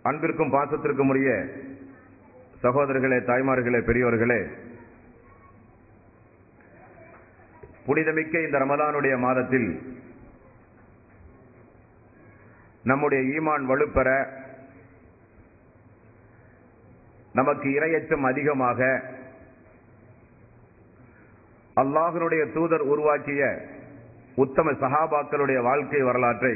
அன்பிற்கும் பாசத்திற்கும் உரிய சகோதரர்களே தாய்மார்களே பெரியோர்களே புனிதமிக்க இந்த ரமலானுடைய மாதத்தில் நம்முடைய ஈமான் வலுப்பெற நமக்கு இரையச்சம் அதிகமாக அல்லாஹனுடைய தூதர் உருவாக்கிய உத்தம சஹாபாக்களுடைய வாழ்க்கை வரலாற்றை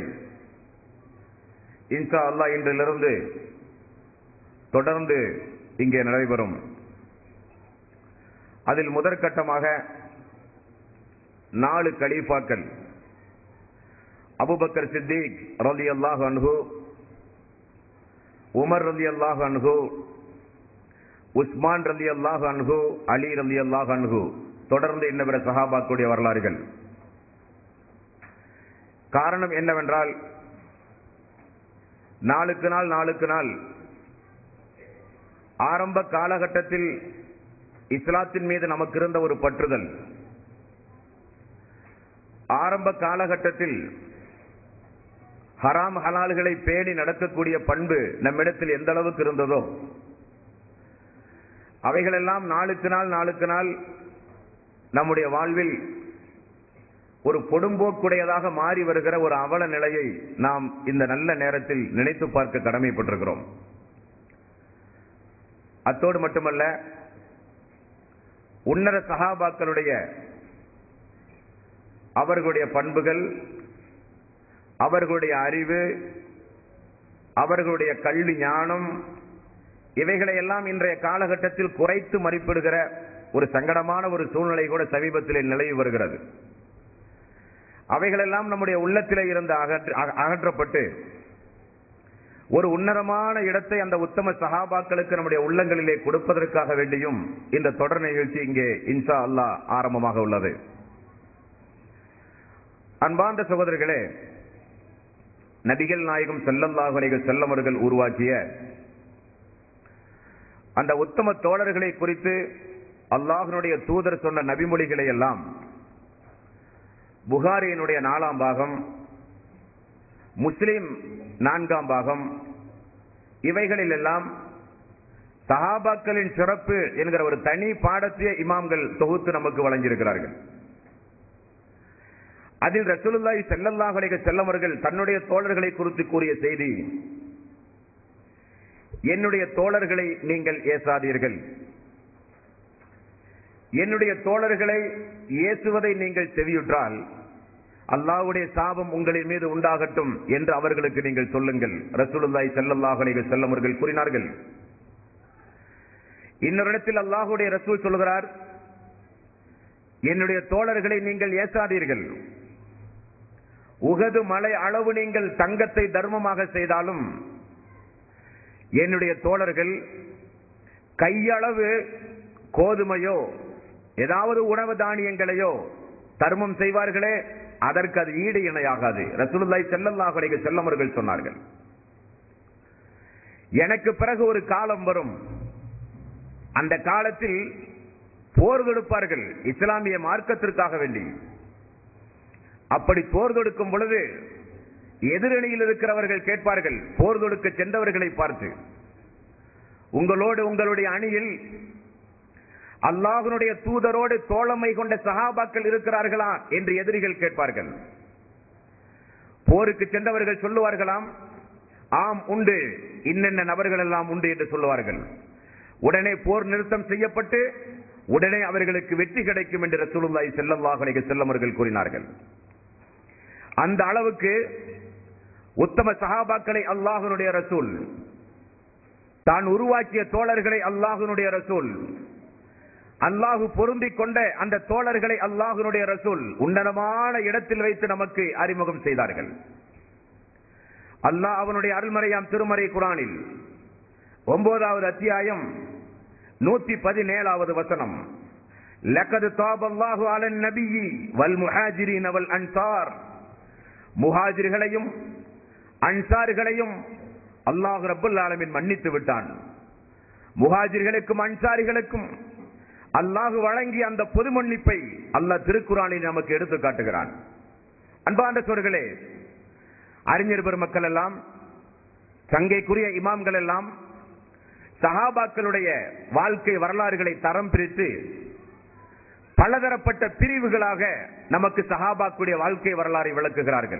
இன்ஷா அல்லாஹ் இன்றிலிருந்து தொடர்ந்து இங்கே நடைபெறும் அதில் முதற்கட்டமாக நாலு கலீஃபாக்கள் அபுபக்கர் சித்திக் ரலி அல்லாஹ் அன்ஹு உமர் ரலி அல்லாஹ் அன்ஹு உஸ்மான் ரலி அல்லாஹ் அன்ஹு அலி ரலி அல்லாஹ் அன்ஹு தொடர்ந்து இன்னபிற சஹாபாக்குடைய வரலாறுகள் காரணம் என்னவென்றால் நாளுக்கு நாள் நாளுக்கு நாள் ஆரம்ப காலகட்டத்தில் இஸ்லாத்தின் மீது நமக்கு இருந்த ஒரு பற்றுதல் ஆரம்ப காலகட்டத்தில் ஹராம் ஹலால்களை பேணி நடக்கக்கூடிய பண்பு நம்மிடத்தில் எந்த அளவுக்கு இருந்ததோ அவைகளெல்லாம் நாளுக்கு நாள் நாளுக்கு நாள் நம்முடைய வாழ்வில் ஒரு கொடும்போக்குடையதாக மாறி வருகிற ஒரு அவல நிலையை நாம் இந்த நல்ல நேரத்தில் நினைத்து பார்க்க கடமைப்பட்டிருக்கிறோம் அத்தோடு மட்டுமல்ல உன்னர சகாபாக்களுடைய அவர்களுடைய பண்புகள் அவர்களுடைய அறிவு அவர்களுடைய கல்வி ஞானம் இவைகளை எல்லாம் இன்றைய காலகட்டத்தில் குறைத்து மதிப்பிடுகிற ஒரு சங்கடமான ஒரு சூழ்நிலை கூட சமீபத்தில் நிலவி வருகிறது அவைகளெல்லாம் நம்முடைய உள்ளத்திலே இருந்து அகற்ற அகற்றப்பட்டு ஒரு உன்னதமான இடத்தை அந்த உத்தம சகாபாக்களுக்கு நம்முடைய உள்ளங்களிலே கொடுப்பதற்காக வேண்டியும் இந்த தொடர் நிகழ்ச்சி இங்கே இன்சா அல்லாஹ் ஆரம்பமாக உள்ளது அன்பார்ந்த சகோதரர்களே நபிகள் நாயகம் செல்லல்லாஹுலைகள் செல்லமர்கள் உருவாக்கிய அந்த உத்தம தோழர்களை குறித்து அல்லாஹனுடைய தூதர் சொன்ன நபிமொழிகளை எல்லாம் புகாரியினுடைய நாலாம் பாகம் முஸ்லிம் நான்காம் பாகம் இவைகளில் எல்லாம் சஹாபாக்களின் சிறப்பு என்கிற ஒரு தனி பாடத்தையே இமாம்கள் தொகுத்து நமக்கு வழங்கியிருக்கிறார்கள் அதில் ரசூலுல்லாஹி ஸல்லல்லாஹு அலைஹி செல்லவர்கள் தன்னுடைய தோழர்களை குறித்து கூறிய செய்தி என்னுடைய தோழர்களை நீங்கள் ஏசாதீர்கள் என்னுடைய தோழர்களை ஏசுவதை நீங்கள் செவியுற்றால் அல்லாஹ்வுடைய சாபம் உங்களின் மீது உண்டாகட்டும் என்று அவர்களுக்கு நீங்கள் சொல்லுங்கள் ரசூலுல்லாஹி ஸல்லல்லாஹு அலைஹி செல்லவர்கள் கூறினார்கள் இன்னொரு இடத்தில் அல்லாஹ்வுடைய ரசூல் சொல்கிறார் என்னுடைய தோழர்களை நீங்கள் ஏசாதீர்கள் உகது மலை அளவு நீங்கள் தங்கத்தை தர்மமாக செய்தாலும் என்னுடைய தோழர்கள் கையளவு கோதுமையோ ஏதாவது உணவு தானியங்களையோ தர்மம் செய்வார்களே அதற்கு அது ஈடு இணையாகாது ரசூலுல்லாய் செல்லல்லாஹு அலைஹி செல்லமர்கள் சொன்னார்கள் எனக்கு பிறகு ஒரு காலம் வரும் அந்த காலத்தில் போர் தொடுப்பார்கள் இஸ்லாமிய மார்க்கத்திற்காக வேண்டி அப்படி போர் தொடுக்கும் பொழுது எதிரணியில் இருக்கிறவர்கள் கேட்பார்கள் போர் தொடுக்க சென்றவர்களை பார்த்து உங்களோடு உங்களுடைய அணியில் அல்லாஹனுடைய தூதரோடு தோழமை கொண்ட சகாபாக்கள் இருக்கிறார்களா என்று எதிரிகள் கேட்பார்கள் போருக்கு சென்றவர்கள் சொல்லுவார்களாம் ஆம் உண்டு இன்னென்ன நபர்கள் எல்லாம் உண்டு என்று சொல்லுவார்கள் உடனே போர் நிறுத்தம் செய்யப்பட்டு உடனே அவர்களுக்கு வெற்றி கிடைக்கும் என்று ரசூலுல்லாஹி ஸல்லல்லாஹு அலைஹி வஸல்லம் அவர்கள் கூறினார்கள் அந்த அளவுக்கு உத்தம சஹாபாக்களை அல்லாஹ்வுடைய ரசூல் தான் உருவாக்கிய தோழர்களை அல்லாஹ்வுடைய ரசூல் அல்லாஹு பொருந்திக் கொண்ட அந்த தோழர்களை அல்லாஹ்வுடைய ரசூல் உன்னதமான இடத்தில் வைத்து நமக்கு அறிமுகம் செய்தார்கள் அல்லாஹ் அவனுடைய அருள்மறையாம் திருமறை குரானில் ஒன்பதாவது அத்தியாயம் நூத்தி பதினேழாவது வசனம் லக்கது தாபல்லாஹு அலன் நபியி வல் முஹாஜிரின் அவல் அன்சார் முஹாஜிர்களையும் அன்சார்களையும் அல்லாஹ் ரப்புல் ஆலமின் மன்னித்து விட்டான் முஹாஜிர்களுக்கும் அன்சாரிகளுக்கும் அல்லாஹு வழங்கிய அந்த பொது மன்னிப்பை அல்லாஹ் திருக்குறானில் நமக்கு எடுத்து காட்டுகிறான் அன்பார்ந்த சோர்களே அறிஞர் பெருமக்கள் எல்லாம் சங்கைக்குரிய இமாம்கள் எல்லாம் சஹாபாக்களுடைய வாழ்க்கை வரலாறுகளை தரம் பிரித்து பலதரப்பட்ட பிரிவுகளாக நமக்கு சஹாபாக்குடைய வாழ்க்கை வரலாறை விளக்குகிறார்கள்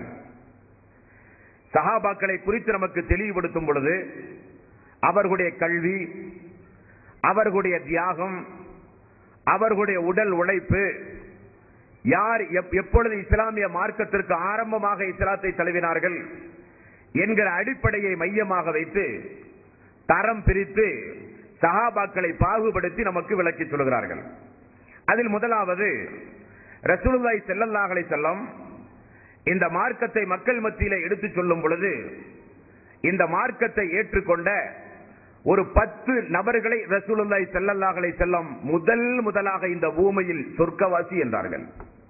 சஹாபாக்களை குறித்து நமக்கு தெளிவுபடுத்தும் பொழுது அவர்களுடைய கல்வி அவர்களுடைய தியாகம் அவர்களுடைய உடல் உழைப்பு யார் எப்- எப்பொழுது இஸ்லாமிய மார்க்கத்திற்கு ஆரம்பமாக இஸ்லாத்தை தழுவினார்கள் என்கிற அடிப்படையை மையமாக வைத்து தரம் பிரித்து சஹாபாக்களை பாகுபடுத்தி நமக்கு விளக்கி சொல்கிறார்கள் அதில் முதலாவது ரசூலுல்லாஹி ஸல்லல்லாஹு அலைஹி வஸல்லம் இந்த மார்க்கத்தை மக்கள் மத்தியில எடுத்து சொல்லும் பொழுது இந்த மார்க்கத்தை ஏற்றுக்கொண்ட ஒரு பத்து நபர்களை ரசூலுல்லாஹி ஸல்லல்லாஹு அலைஹி வஸல்லம் முதல் முதலாக இந்த பூமியில் சொர்க்கவாசி என்றார்கள்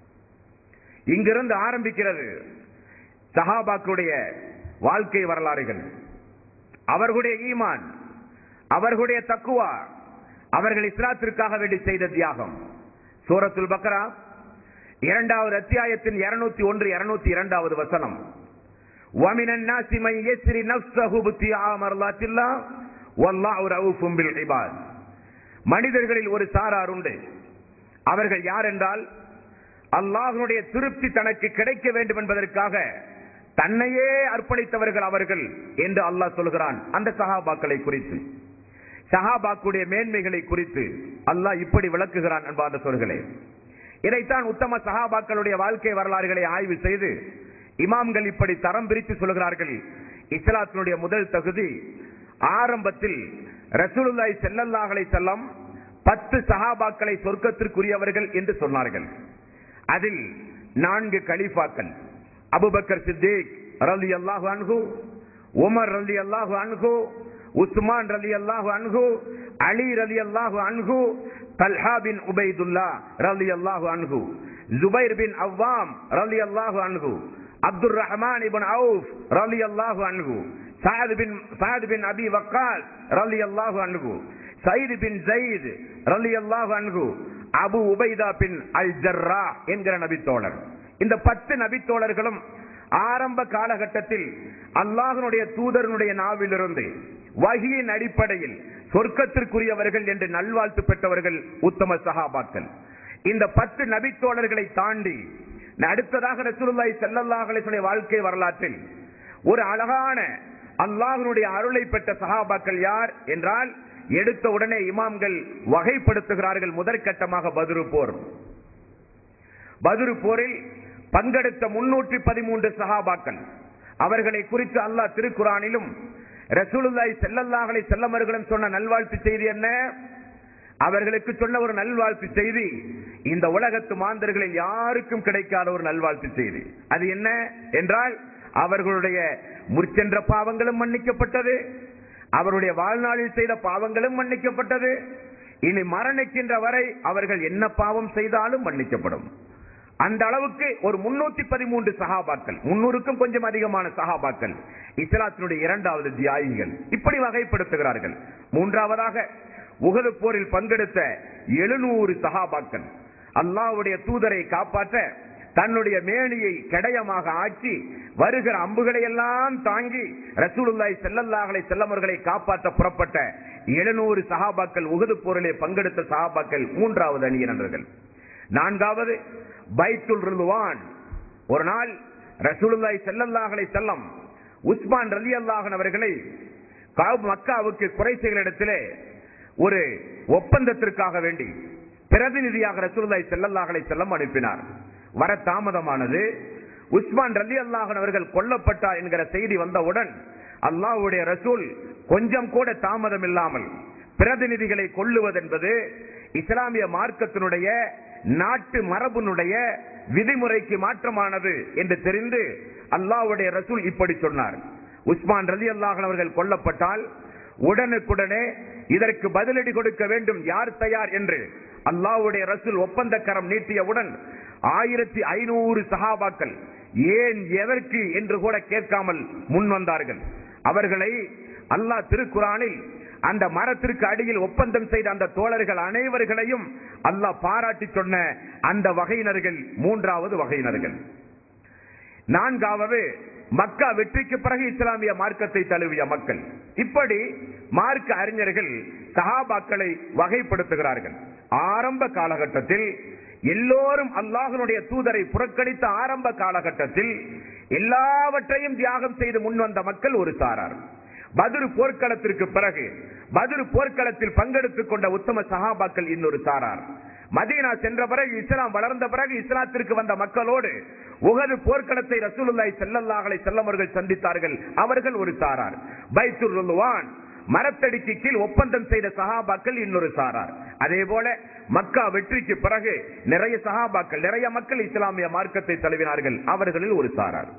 இங்கிருந்து ஆரம்பிக்கிறது சஹாபாக்களுடைய வாழ்க்கை வரலாறுகள் அவர்களுடைய ஈமான் அவர்களுடைய தக்குவா அவர்கள் இஸ்லாத்திற்காக வேண்டி செய்த தியாகம் சூரத்துல் பக்ரா இரண்டாவது அத்தியாயத்தின் இருநூத்தி ஒன்று இருநூத்தி இரண்டாவது வசனம் وَمِنَ النَّاسِ مَن يَسْرِ نَفْسَهُ ابْتِغَاءَ مَرْضَاتِ اللَّهِ وَاللَّهُ رَءُوفٌ بِالْعِبَادِ மனிதர்களில் ஒரு சாரார் உண்டு அவர்கள் யார் என்றால் அல்லாஹ்வுடைய திருப்தி தனக்கு கிடைக்க வேண்டும் என்பதற்காக தன்னையே அர்ப்பணித்தவர்கள் அவர்கள் என்று அல்லாஹ் சொல்கிறான் அந்த சஹாபாக்களை குறித்து சஹாபாக்குடைய மேன்மைகளை குறித்து அல்லாஹ் இப்படி விளக்குகிறான் அன்பார்ந்த சொல்களே இதைத்தான் உத்தம சஹாபாக்களுடைய வாழ்க்கை வரலாறுகளை ஆய்வு செய்து இமாம்கள் இப்படி தரம் பிரித்து சொல்கிறார்கள் இஸ்லாத்தினுடைய முதல் தகுதி ஆரம்பத்தில் ரசூலுல்லாஹி ஸல்லல்லாஹு அலைஹி வஸல்லம் பத்து சஹாபாக்களை சொர்க்கத்திற்குரியவர்கள் என்று சொன்னார்கள் அதில் நான்கு கலீஃபாக்கள் அபூபக்கர் சித்திக் ரலியல்லாஹு அன்ஹு உமர் ரலியல்லாஹு அன்ஹு உஸ்மான் ரலியல்லாஹு அன்ஹு அலி ரலியல்லாஹு அன்ஹு தல்ஹா பின் உபைதுல்லா ரலியல்லாஹு அன்ஹு ஜுபைர் பின் அவ்வாம் ரலியல்லாஹு அன்ஹு அப்துர் ரஹ்மான் இப்னு அவுஃப் ரலியல்லாஹு அன்ஹு சாத் பின் சாத் பின் அபி வக்காஸ் ரலியல்லாஹு அன்ஹு சயீத் பின் ஜயீத் ரலியல்லாஹு அன்ஹு அபு உபைதா பின் அல் ஜர்ரா என்கிற நபித்தோழர் இந்த பத்து நபித்தோழர்களும் ஆரம்ப காலகட்டத்தில் அல்லாஹனுடைய தூதரனுடைய நாவிலிருந்து வகியின் அடிப்படையில் சொர்க்கத்திற்குரியவர்கள் என்று நல்வாழ்த்து பெற்றவர்கள் உத்தம சஹாபாக்கள் இந்த பத்து நபித்தோழர்களை தாண்டி அடுத்ததாக ரசூலுல்லாஹி ஸல்லல்லாஹு அலைஹி வஸல்லம் வாழ்க்கை வரலாற்றில் ஒரு அழகான அல்லாஹ்வுடைய அருளை பெற்ற சஹாபாக்கள் யார் என்றால் எடுத்த உடனே இமாம்கள் வகைப்படுத்துகிறார்கள் முதற்கட்டமாக பதுரு போர் பதுரு போரில் பங்கெடுத்த முன்னூற்றி பதிமூன்று சஹாபாக்கள் அவர்களை குறித்து அல்லாஹ் திருக்குறானிலும் ரசூலுல்லாஹி ஸல்லல்லாஹு அலைஹி வஸல்லம் அவர்களும் சொன்ன நல்வாழ்த்து செய்தி என்ன அவர்களுக்கு சொன்ன ஒரு நல்வாழ்த்து செய்தி இந்த உலகத்து மாந்தர்களில் யாருக்கும் கிடைக்காத ஒரு நல்வாழ்த்து செய்தி அது என்ன என்றால் அவர்களுடைய முற்சென்ற பாவங்களும் மன்னிக்கப்பட்டது அவருடைய வாழ்நாளில் செய்த பாவங்களும் மன்னிக்கப்பட்டது இனி மரணிக்கின்ற வரை அவர்கள் என்ன பாவம் செய்தாலும் மன்னிக்கப்படும் அந்த அளவுக்கு ஒரு முன்னூத்தி பதிமூன்று சகாபாக்கள் முன்னூறுக்கும் கொஞ்சம் அதிகமான சகாபாக்கள் இஸ்லாத்தினுடைய இரண்டாவது தியாகிகள் இப்படி வகைப்படுத்துகிறார்கள் மூன்றாவதாக உகது போரில் பங்கெடுத்த எழுநூறு சகாபாக்கள் அல்லாஹ்வுடைய தூதரை காப்பாற்ற தன்னுடைய மேனியை கடையமாக ஆக்கி வருகிற அம்புகளை எல்லாம் தாங்கி ரசூலுல்லாஹி ஸல்லல்லாஹு அலைஹி வஸல்லம் அவர்களை காப்பாற்ற புறப்பட்ட எழுநூறு சஹாபாக்கள் உகது போரிலே பங்கெடுத்த சஹாபாக்கள் மூன்றாவது அணியினர்கள் நான்காவது பைத்துல் ரிதுவான் ஒரு நாள் ரசூலுல்லாஹி ஸல்லல்லாஹு அலைஹி வஸல்லம் உஸ்மான் ரலியல்லாஹு அவர்களை காப் மக்காவுக்கு குறைசிகளிடத்திலே ஒரு ஒப்பந்தத்திற்காக வேண்டி பிரதிநிதியாக ரசூலுல்லாஹி ஸல்லல்லாஹு அலைஹி வஸல்லம் அனுப்பினார் வர தாமதமானது உஸ்மான் ரலி அல்லாஹன் அவர்கள் கொல்லப்பட்டார் என்கிற செய்தி வந்தவுடன் அல்லாஹ்வுடைய ரசூல் கொஞ்சம் கூட தாமதம் இல்லாமல் பிரதிநிதிகளை கொள்ளுவதென்பது இஸ்லாமிய மார்க்கத்தினுடைய நாட்டு மரபுனுடைய விதிமுறைக்கு மாற்றமானது என்று தெரிந்து அல்லாஹ்வுடைய ரசூல் இப்படி சொன்னார் உஸ்மான் ரலி அல்லாஹன் அவர்கள் கொல்லப்பட்டால் உடனுக்குடனே இதற்கு பதிலடி கொடுக்க வேண்டும் யார் தயார் என்று அல்லாஹ்வுடைய ரசூல் ஒப்பந்தக்கரம் நீட்டியவுடன் ஆயிரத்தி ஐநூறு சஹாபாக்கள் ஏன் எதற்கு என்று கூட கேட்காமல் முன் வந்தார்கள் அவர்களை அல்லாஹ் திருக்குறானில் அந்த மரத்திற்கு அடியில் ஒப்பந்தம் செய்த அந்த தோழர்கள் அனைவர்களையும் அல்லாஹ் பாராட்டி சொன்ன அந்த வகையினர்கள் மூன்றாவது வகையினர்கள் நான்காவது மக்கா வெற்றிக்கு பிறகு இஸ்லாமிய மார்க்கத்தை தழுவிய மக்கள் இப்படி மார்க்க அறிஞர்கள் சஹாபாக்களை வகைப்படுத்துகிறார்கள் ஆரம்ப காலகட்டத்தில் எல்லோரும் அல்லாஹனுடைய தூதரை புறக்கணித்த ஆரம்ப காலகட்டத்தில் எல்லாவற்றையும் தியாகம் செய்து முன் வந்த மக்கள் ஒரு சாரார் பதுரு போர்க்களத்திற்கு பிறகு பதுரு போர்க்களத்தில் பங்கெடுத்துக் கொண்ட உத்தம சஹாபாக்கள் இன்னொரு சாரார் மதீனா சென்ற பிறகு இஸ்லாம் வளர்ந்த பிறகு இஸ்லாத்திற்கு வந்த மக்களோடு உகது போர்க்களத்தை ரசூலுல்லாஹி ஸல்லல்லாஹு அலைஹி வஸல்லம் அவர்கள் சந்தித்தார்கள் அவர்கள் ஒரு சாரார் பைத்துர் ருல்வான் மரத்தடிக்கு கீழ் ஒப்பந்தம் செய்த சஹாபாக்கள் இன்னொரு சாரார் அதே போல மக்கா வெற்றிக்கு பிறகு நிறைய சஹாபாக்கள் நிறைய மக்கள் இஸ்லாமிய மார்க்கத்தை தழுவினார்கள் அவர்களில் ஒரு சாரார்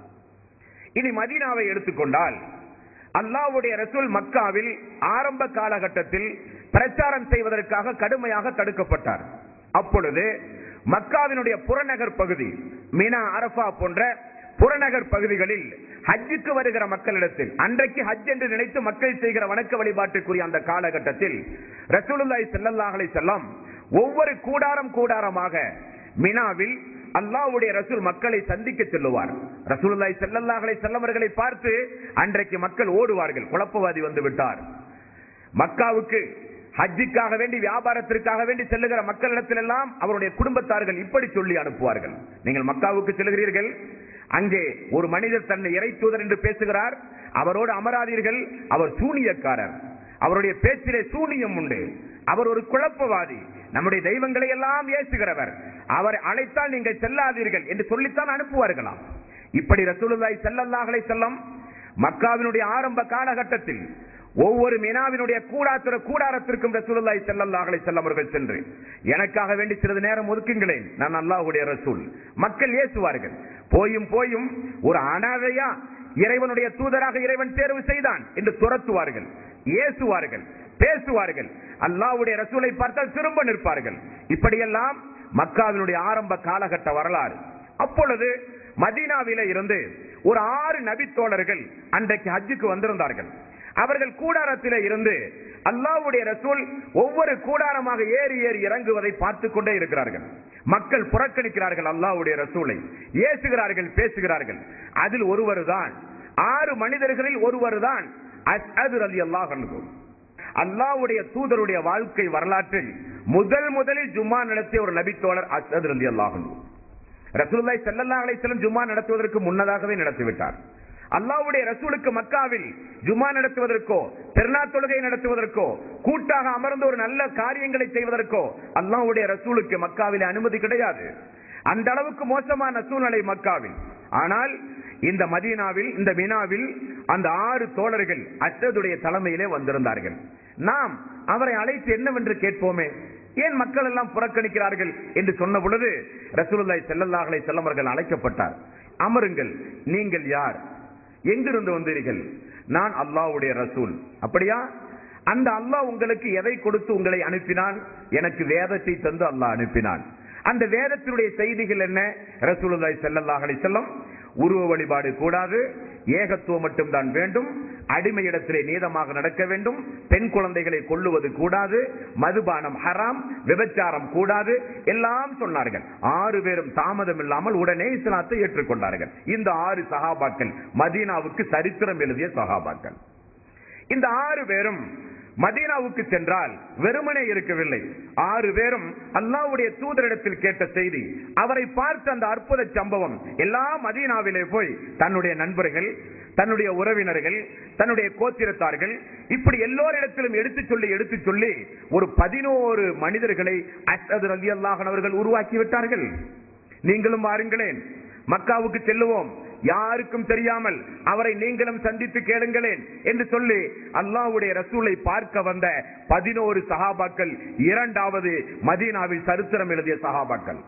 இனி மதீனாவை எடுத்துக்கொண்டால் அல்லாஹ்வுடைய ரசூல் மக்காவில் ஆரம்ப காலகட்டத்தில் பிரச்சாரம் செய்வதற்காக கடுமையாக தடுக்கப்பட்டார் அப்பொழுது மக்காவினுடைய புறநகர் பகுதி மினா அரபா போன்ற புறநகர் பகுதிகளில் ஹஜ்ஜுக்கு வருகிற மக்களிடத்தில் அன்றைக்கு ஹஜ் என்று நினைத்து மக்கள் செய்கிற வணக்க வழிபாட்டுக்குரிய அந்த காலகட்டத்தில் ரசூலுல்லாஹி ஸல்லல்லாஹு அலைஹி வஸல்லம் ஒவ்வொரு கூடாரம் கூடாரமாக மினாவில் அல்லாஹ்வுடைய ரசூல் மக்களை சந்திக்க செல்லுவார் ரசூலுல்லாஹி ஸல்லல்லாஹு அலைஹி வஸல்லம் அவர்களை பார்த்து அன்றைக்கு மக்கள் ஓடுவார்கள் குழப்பவாதி வந்து விட்டார் மக்காவுக்கு ஹஜ்ஜுக்காக வேண்டி வியாபாரத்திற்காக வேண்டி செல்லுகிற மக்களிடத்தில் எல்லாம் அவருடைய குடும்பத்தார்கள் இப்படி சொல்லி அனுப்புவார்கள் நீங்கள் மக்காவுக்கு செல்கிறீர்கள் அங்கே ஒரு மனிதர் தன்னை இறை தூதர் என்று பேசுகிறார் அவரோடு அமராதீர்கள் அவர் சூனியக்காரர் அவருடைய பேச்சிலே சூனியம் உண்டு அவர் ஒரு குழப்பவாதி நம்முடைய தெய்வங்களை எல்லாம் ஏசுகிறவர் அவர் அழைத்தால் நீங்கள் செல்லாதீர்கள் என்று சொல்லித்தான் அனுப்புவார்களாம் இப்படி ரசூலுல்லாஹி ஸல்லல்லாஹு அலைஹி வஸல்லம் மக்காவினுடைய ஆரம்ப காலகட்டத்தில் ஒவ்வொரு மினாவினுடைய கூடாத்திர கூடாரத்திற்கும் ரசூலுல்லாஹி ஸல்லல்லாஹு அலைஹி வஸல்லம் அவர்கள் சென்று எனக்காக வேண்டி சிறிது நேரம் ஒதுக்குங்களேன் நான் அல்லாஹ்வுடைய ரசூல் மக்கள் ஏசுவார்கள் போயும் போயும் ஒரு அனாதையா இறைவனுடைய தூதராக இறைவன் தேர்வு செய்தான் என்று துரத்துவார்கள் ஏசுவார்கள் பேசுவார்கள் அல்லாஹ்வுடைய ரசூலை பார்த்தால் திரும்ப நிற்பார்கள் இப்படியெல்லாம் மக்காவினுடைய ஆரம்ப காலகட்ட வரலாறு அப்பொழுது மதீனாவில இருந்து ஒரு ஆறு நபித்தோழர்கள் அன்றைக்கு ஹஜ்ஜுக்கு வந்திருந்தார்கள் அவர்கள் கூடாரத்திலே இருந்து அல்லாஹ்வுடைய ரசூல் ஒவ்வொரு கூடாரமாக ஏறி ஏறி இறங்குவதை பார்த்து கொண்டே இருக்கிறார்கள் மக்கள் புறக்கணிக்கிறார்கள் அல்லாஹ்வுடைய ரசூலை ஏசுகிறார்கள் பேசுகிறார்கள் அதில் ஒருவர் தான் ஆறு மனிதர்களில் ஒருவர் தான் அஸ்அது ரலியல்லாஹு அன்ஹு அல்லாஹ்வுடைய தூதருடைய வாழ்க்கை வரலாற்றில் முதல் முதலில் ஜும்மா நடத்திய ஒரு நபித்தோழர் அஸ்அது ரலியல்லாஹு அன்ஹு ரசூலுல்லாஹி ஸல்லல்லாஹு அலைஹி வஸல்லம் ஜும்மா நடத்துவதற்கு முன்னதாகவே நடத்திவிட்டார் அல்லாஹ்வுடைய ரசூலுக்கு மக்காவில் ஜும்மா நடத்துவதற்கோ பெருநா தொழுகை நடத்துவதற்கோ கூட்டாக அமர்ந்து ஒரு நல்ல காரியங்களை செய்வதற்கோ அல்லாஹ்வுடைய ரசூலுக்கு மக்காவில் அனுமதி கிடையாது அந்த அளவுக்கு மோசமான சூழ்நிலை மக்காவில் ஆனால் இந்த மதீனாவில் இந்த மினாவில் அந்த ஆறு தோழர்கள் அஸ்ரதுடைய தலைமையிலே வந்திருந்தார்கள் நாம் அவரை அழைத்து என்னவென்று கேட்போமே ஏன் மக்கள் எல்லாம் புறக்கணிக்கிறார்கள் என்று சொன்ன பொழுது ரசூலுல்லாஹி ஸல்லல்லாஹு அலைஹி வஸல்லம் அவர்கள் அழைக்கப்பட்டார் அமருங்கள் நீங்கள் யார் எங்கிருந்து வந்தீர்கள் நான் அல்லாஹ்வுடைய ரசூல் அப்படியா அந்த அல்லாஹ் உங்களுக்கு எதை கொடுத்து உங்களை அனுப்பினான் எனக்கு வேதத்தை தந்து அல்லாஹ் அனுப்பினான் அந்த வேதத்தினுடைய செய்திகள் என்ன ரசூலுல்லாஹி ஸல்லல்லாஹு அலைஹி வஸல்லம் உருவ வழிபாடு கூடாது ஏகத்துவம் மட்டும்தான் வேண்டும் அடிமையிடத்திலே நீதமாக நடக்க வேண்டும் பெண் குழந்தைகளை கொல்லுவது கூடாது மதுபானம் ஹராம் விபச்சாரம் கூடாது எல்லாம் சொன்னார்கள் ஆறு பேரும் தாமதம் இல்லாமல் உடனே இஸ்லாத்தை ஏற்றுக்கொண்டார்கள் இந்த ஆறு சகாபாக்கள் மதீனாவுக்கு சரித்திரம் எழுதிய சகாபாக்கள் இந்த ஆறு பேரும் மதீனாவுக்கு சென்றால் வெறுமனே இருக்கவில்லை ஆறு பேரும் அல்லாஹ்வுடைய தூதரிடத்தில் கேட்ட செய்தி அவரை பார்த்த அந்த அற்புத சம்பவம் எல்லா மதீனாவிலே போய் தன்னுடைய நண்பர்கள் தன்னுடைய உறவினர்கள் தன்னுடைய கோத்திரத்தார்கள் இப்படி எல்லோரிடத்திலும் எடுத்து சொல்லி எடுத்து சொல்லி ஒரு பதினோரு மனிதர்களை அஸ்அது ரலி அவர்கள் உருவாக்கி விட்டார்கள் நீங்களும் வாருங்களேன் மக்காவுக்கு செல்லுவோம் யாருக்கும் தெரியாமல் அவரை நீங்களும் சந்தித்து கேளுங்களேன் என்று சொல்லி அல்லாஹ்வுடைய ரசூலை பார்க்க வந்த பதினோரு சஹாபாக்கள் இரண்டாவது மதீனாவில் சரித்திரம் எழுதிய சஹாபாக்கள்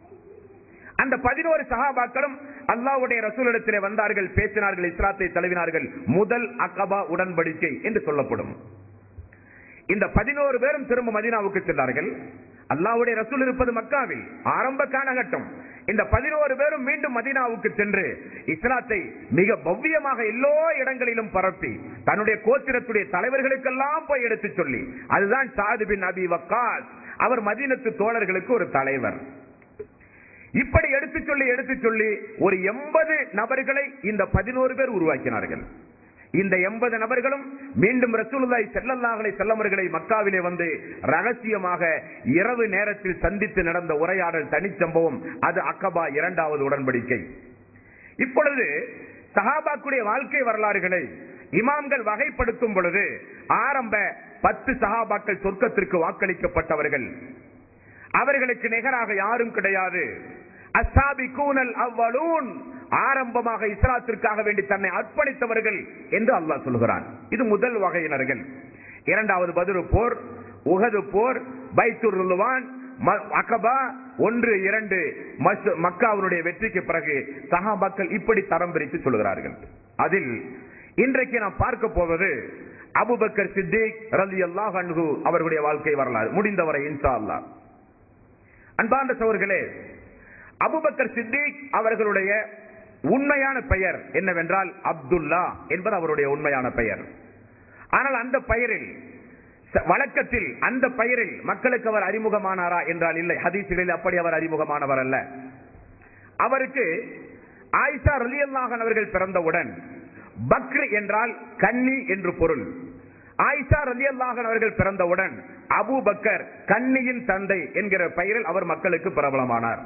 அந்த பதினோரு சஹாபாக்களும் அல்லாஹ்வுடைய ரசூலிடத்திலே வந்தார்கள் பேசினார்கள் இஸ்லாத்தை தழுவினார்கள் முதல் அகபா உடன்படிக்கை என்று சொல்லப்படும் இந்த பதினோரு பேரும் திரும்ப மதீனாவுக்கு சென்றார்கள் அல்லாஹ்வுடைய ரசூல் இருப்பது மக்காவில் ஆரம்ப காலகட்டம் இந்த பதினோரு பேரும் மீண்டும் மதீனாவுக்கு சென்று இஸ்லாத்தை மிக பவ்யமாக எல்லோ இடங்களிலும் பரப்பி தன்னுடைய கோத்திரத்துடைய தலைவர்களுக்கெல்லாம் போய் எடுத்து சொல்லி அதுதான் சாது பின் அபி வக்காஸ் அவர் மதீனத்து தோழர்களுக்கு ஒரு தலைவர் இப்படி எடுத்து சொல்லி எடுத்து சொல்லி ஒரு எண்பது நபர்களை இந்த பதினோரு பேர் உருவாக்கினார்கள் இந்த எண்பது நபர்களும் மீண்டும் ரசூலுல்லாஹி ஸல்லல்லாஹு அலைஹி செல்லமர்களை மக்காவிலே வந்து ரகசியமாக இரவு நேரத்தில் சந்தித்து நடந்த உரையாடல் தனிச்சம்பவம் அது அக்கபா இரண்டாவது உடன்படிக்கை இப்பொழுது சஹாபாக்குடைய வாழ்க்கை வரலாறுகளை இமாம்கள் வகைப்படுத்தும் பொழுது ஆரம்ப பத்து சஹாபாக்கள் சொர்க்கத்திற்கு வாக்களிக்கப்பட்டவர்கள் அவர்களுக்கு நிகராக யாரும் கிடையாது அஸ்ஸாபி கூனல் அவ்வளூன் ஆரம்பமாக இஸ்லாத்திற்காக வேண்டி தன்னை அர்ப்பணித்தவர்கள் என்று அல்லாஹ் சொல்கிறான் இது முதல் வகையினர்கள் இரண்டாவது பதிரு போர் உகது போர் பைத்துர் ருல்வான் ம- அகபா ஒன்று இரண்டு மஸ்- மக்காவினுடைய வெற்றிக்கு பிறகு சஹாபாக்கள் இப்படி தரம் பிரித்து சொல்கிறார்கள் அதில் இன்றைக்கு நாம் பார்க்க போவது அபுபக்கர் சித்திக் ரலியல்லாஹு அன்ஹு அவர்களுடைய வாழ்க்கை வரலாறு முடிந்தவரை இன்ஷா அல்லாஹ் அன்பார்ந்த சோர்களே அபுபக்கர் சித்திக் அவர்களுடைய உண்மையான பெயர் என்னவென்றால் அப்துல்லா என்பது அவருடைய உண்மையான பெயர் ஆனால் அந்த பெயரில் ச- வழக்கத்தில் அந்த பெயரில் மக்களுக்கு அவர் அறிமுகமானாரா என்றால் இல்லை ஹதீசுகளில் அப்படி அவர் அறிமுகமானவர் அல்ல அவருக்கு ஆயிஷா ரலியல்லாஹன் அவர்கள் பிறந்தவுடன் பக்ர் என்றால் கன்னி என்று பொருள் ஆயிஷா ரலியல்லாஹன் அவர்கள் பிறந்தவுடன் அபூ பக்கர் கன்னியின் தந்தை என்கிற பெயரில் அவர் மக்களுக்கு பிரபலமானார்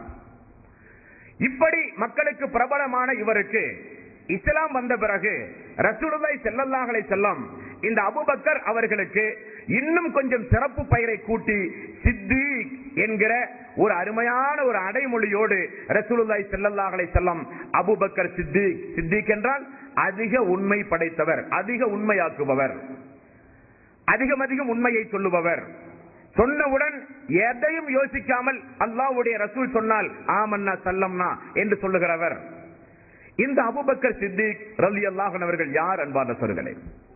இப்படி மக்களுக்கு பிரபலமான இவருக்கு இஸ்லாம் வந்த பிறகு ரசூலுல்லாஹி ஸல்லல்லாஹு அலைஹி வஸல்லம் இந்த அபூபக்கர் அவர்களுக்கு இன்னும் கொஞ்சம் சிறப்பு பெயரை கூட்டி சித்திக் என்கிற ஒரு அருமையான ஒரு அடைமொழியோடு ரசூலுல்லாஹி ஸல்லல்லாஹு அலைஹி வஸல்லம் அபூபக்கர் சித்திக் சித்திக் என்றால் அதிக உண்மை படைத்தவர் அதிக உண்மையாக்குபவர் அதிகம் அதிகம் உண்மையை சொல்லுபவர் சொன்னவுடன் எதையும் யோசிக்காமல் அல்லாஹ்வுடைய ரசூல் சொன்னால் ஆமன்னா சல்லம்னா என்று சொல்லுகிறவர் இந்த அபூபக்கர் சித்திக் ரலி அவர்கள் யார் அன்பார்ந்த சொற்களே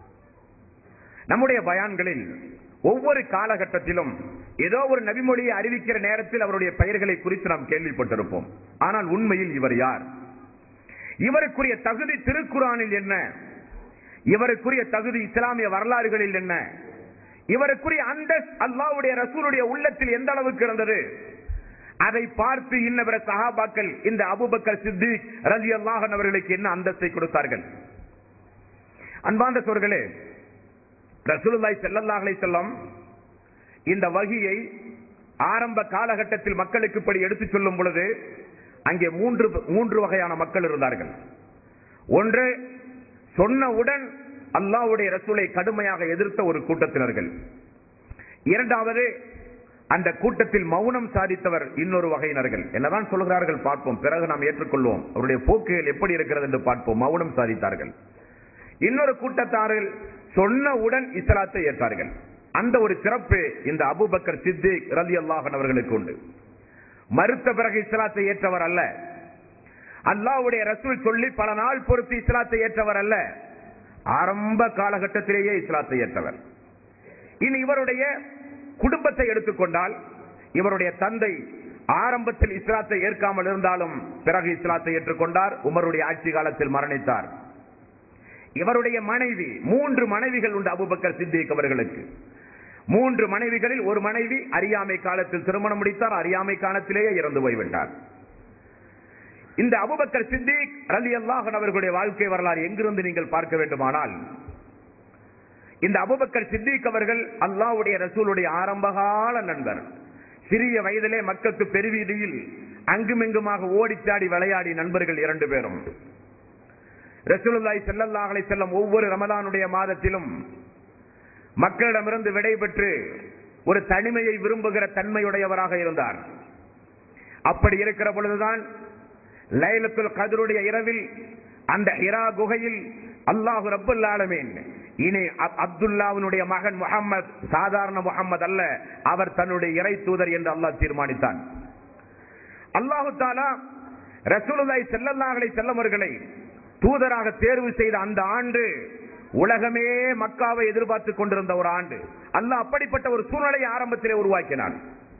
நம்முடைய பயான்களில் ஒவ்வொரு காலகட்டத்திலும் ஏதோ ஒரு நபிமொழியை அறிவிக்கிற நேரத்தில் அவருடைய பெயர்களை குறித்து நாம் கேள்விப்பட்டிருப்போம் ஆனால் உண்மையில் இவர் யார் இவருக்குரிய தகுதி திருக்குறானில் என்ன இவருக்குரிய தகுதி இஸ்லாமிய வரலாறுகளில் என்ன இவருக்குரிய அந்த அல்லாஹ்வுடைய ரசூலுடைய உள்ளத்தில் எந்த அளவுக்கு இருந்தது அதை பார்த்து இன்னவர சஹாபாக்கள் இந்த அபூபக்கர் சித்திக் ரலி அல்லாஹன் அவர்களுக்கு என்ன அந்தஸ்தை கொடுத்தார்கள் அன்பார்ந்த சோர்களே ரசூலுல்லாஹி ஸல்லல்லாஹு அலைஹி வஸல்லம் இந்த வகியை ஆரம்ப காலகட்டத்தில் மக்களுக்கு இப்படி எடுத்துச் சொல்லும் பொழுது அங்கே மூன்று மூன்று வகையான மக்கள் இருந்தார்கள் ஒன்று சொன்னவுடன் அல்லாஹ்வுடைய ரசூலை கடுமையாக எதிர்த்த ஒரு கூட்டத்தினர்கள் இரண்டாவது அந்த கூட்டத்தில் மௌனம் சாதித்தவர் இன்னொரு வகையினர்கள் என்னதான் சொல்கிறார்கள் பார்ப்போம் பிறகு நாம் ஏற்றுக்கொள்வோம் அவருடைய போக்குகள் எப்படி இருக்கிறது என்று பார்ப்போம் மௌனம் சாதித்தார்கள் இன்னொரு கூட்டத்தார்கள் சொன்னவுடன் இஸ்லாத்தை ஏற்றார்கள் அந்த ஒரு சிறப்பு இந்த அபூபக்கர் சித்திக் ரலி அல்லாஹன் அவர்களுக்கு உண்டு மறுத்த பிறகு இஸ்லாத்தை ஏற்றவர் அல்ல அல்லாஹ்வுடைய ரசூல் சொல்லி பல நாள் பொறுத்து இஸ்லாத்தை ஏற்றவர் அல்ல ஆரம்ப காலகட்டத்திலேயே இஸ்லாத்தை ஏற்றவர் இனி இவருடைய குடும்பத்தை எடுத்துக்கொண்டால் இவருடைய தந்தை ஆரம்பத்தில் இஸ்லாத்தை ஏற்காமல் இருந்தாலும் பிறகு இஸ்லாத்தை ஏற்றுக்கொண்டார் உமருடைய ஆட்சி காலத்தில் மரணித்தார் இவருடைய மனைவி மூன்று மனைவிகள் உண்டு அபுபக்கர் சித்திக் அவர்களுக்கு மூன்று மனைவிகளில் ஒரு மனைவி அறியாமை காலத்தில் திருமணம் முடித்தார் அறியாமை காலத்திலேயே இறந்து போய்விட்டார் இந்த அபுபக்கர் சித்திக் ரலி அல்லாஹன் அவர்களுடைய வாழ்க்கை வரலாறு எங்கிருந்து நீங்கள் பார்க்க வேண்டுமானால் இந்த அபுபக்கர் சித்திக் அவர்கள் அல்லாஹ்வுடைய ரசூலுடைய ஆரம்பகால நண்பர் சிறிய வயதிலே மக்களுக்கு பெருவீதியில் அங்குமிங்குமாக ஓடிச்சாடி விளையாடி நண்பர்கள் இரண்டு பேரும் ரசூலுல்லாஹி ஸல்லல்லாஹு அலைஹி வஸல்லம் ஒவ்வொரு ரமலானுடைய மாதத்திலும் மக்களிடமிருந்து விடைபெற்று ஒரு தனிமையை விரும்புகிற தன்மையுடையவராக இருந்தார் அப்படி இருக்கிற பொழுதுதான் லைலத்துல் கதருடைய இரவில் அந்த ஹிரா குகையில் அல்லாஹு ரப்புல் ஆலமீன் இனி அப்- அப்துல்லாவினுடைய மகன் முஹம்மத் சாதாரண முஹம்மது அல்ல அவர் தன்னுடைய இறை தூதர் என்று அல்லாஹ் தீர்மானித்தான் அல்லாஹு தாலா ரசூலுல்லாஹி ஸல்லல்லாஹு அலைஹி வஸல்லம் அவர்களை தூதராக தேர்வு செய்த அந்த ஆண்டு உலகமே மக்காவை எதிர்பார்த்து கொண்டிருந்த ஒரு ஆண்டு அல்லாஹ் அப்படிப்பட்ட ஒரு சூழ்நிலையை ஆரம்பத்திலே உருவாக்கினான்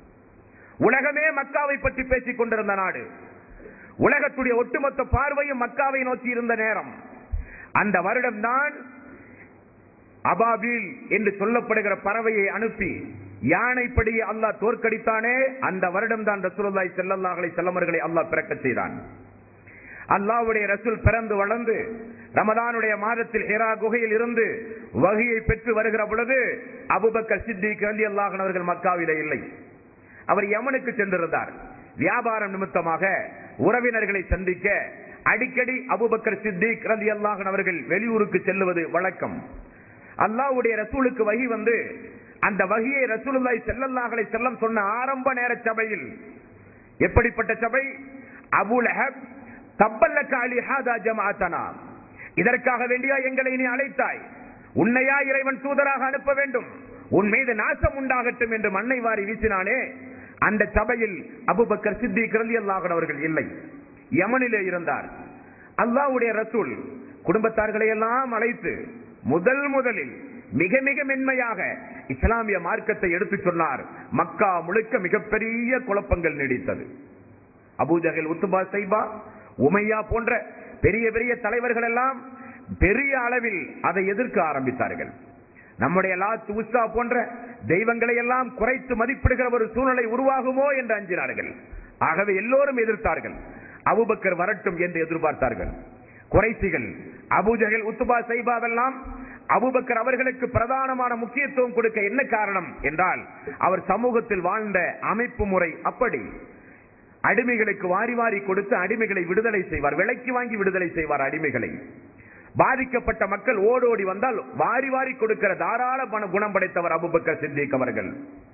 உலகமே மக்காவை பற்றி பேசிக் கொண்டிருந்த நாடு உலகத்துடைய ஒட்டுமொத்த பார்வையும் மக்காவை நோக்கி இருந்த நேரம் அந்த வருடம்தான் அபாபில் என்று சொல்லப்படுகிற பறவையை அனுப்பி யானைப்படியை அல்லாஹ் தோற்கடித்தானே அந்த வருடம் தான் ரசூலுல்லாஹி ஸல்லல்லாஹு அலைஹி வஸல்லமர்களை அல்லாஹ் பிறக்கச் செய்தான் அல்லாஹ்வுடைய ரசூல் பிறந்து வளர்ந்து ரமதானுடைய மாதத்தில் ஹிரா குகையில் இருந்து வகையை பெற்று வருகிற பொழுது அபுபக்கர் சித்திக் ரலியல்லாஹு அன்ஹு அவர்கள் மக்காவிலே இல்லை அவர் யமனுக்கு சென்றிருந்தார் வியாபாரம் நிமித்தமாக உறவினர்களை சந்திக்க அடிக்கடி அபுபக்கர் சித்திக் ரலியல்லாஹு அன்ஹு அவர்கள் வெளியூருக்கு செல்லுவது வழக்கம் அல்லாஹ்வுடைய ரசூலுக்கு வகி வந்து அந்த வகியை ரசூலுல்லாஹி ஸல்லல்லாஹு அலைஹி வஸல்லம் சொன்ன ஆரம்ப நேர சபையில் எப்படிப்பட்ட சபை அபூ லஹப் தப்பல்லக்க அலி ஹாதா ஜமாஅத்தனா இதற்காக வேண்டியா எங்களை நீ அழைத்தாய் உன்னையா இறைவன் தூதராக அனுப்ப வேண்டும் உன் மீது நாசம் உண்டாகட்டும் என்று மண்ணை வாரி வீசினானே அந்த சபையில் அபுபக்கர் சித்திக் ரலியல்லாஹு அவர்கள் இல்லை யமனிலே இருந்தார் அல்லாஹ்வுடைய ரசூல் குடும்பத்தார்களை எல்லாம் அழைத்து முதல் முதலில் மிக மிக மென்மையாக இஸ்லாமிய மார்க்கத்தை எடுத்து சொன்னார் மக்கா முழுக்க மிகப்பெரிய குழப்பங்கள் நீடித்தது அபூஜகல் உத்துபா சைபா உமையா போன்ற பெரிய பெரிய தலைவர்கள் எல்லாம் பெரிய அளவில் அதை எதிர்க்க ஆரம்பித்தார்கள் நம்முடைய லாத் உஸ்ஸா போன்ற தெய்வங்களை எல்லாம் குறைத்து மதிப்பிடுகிற ஒரு சூழ்நிலை உருவாகுமோ என்று அஞ்சினார்கள் ஆகவே எல்லோரும் எதிர்த்தார்கள் அபுபக்கர் வரட்டும் என்று எதிர்பார்த்தார்கள் குறைசிகள் அபூஜகல் உத்துபா சைபாவெல்லாம் அபுபக்கர் அவர்களுக்கு பிரதானமான முக்கியத்துவம் கொடுக்க என்ன காரணம் என்றால் அவர் சமூகத்தில் வாழ்ந்த அமைப்பு முறை அப்படி அடிமைகளுக்கு வாரி வாரி கொடுத்து அடிமைகளை விடுதலை செய்வார் விலைக்கு வாங்கி விடுதலை செய்வார் அடிமைகளை பாதிக்கப்பட்ட மக்கள் ஓடோடி வந்தால் வாரி வாரி கொடுக்கிற தாராள பண குணம் படைத்தவர் அபுபக்கர் சித்திக் அவர்கள்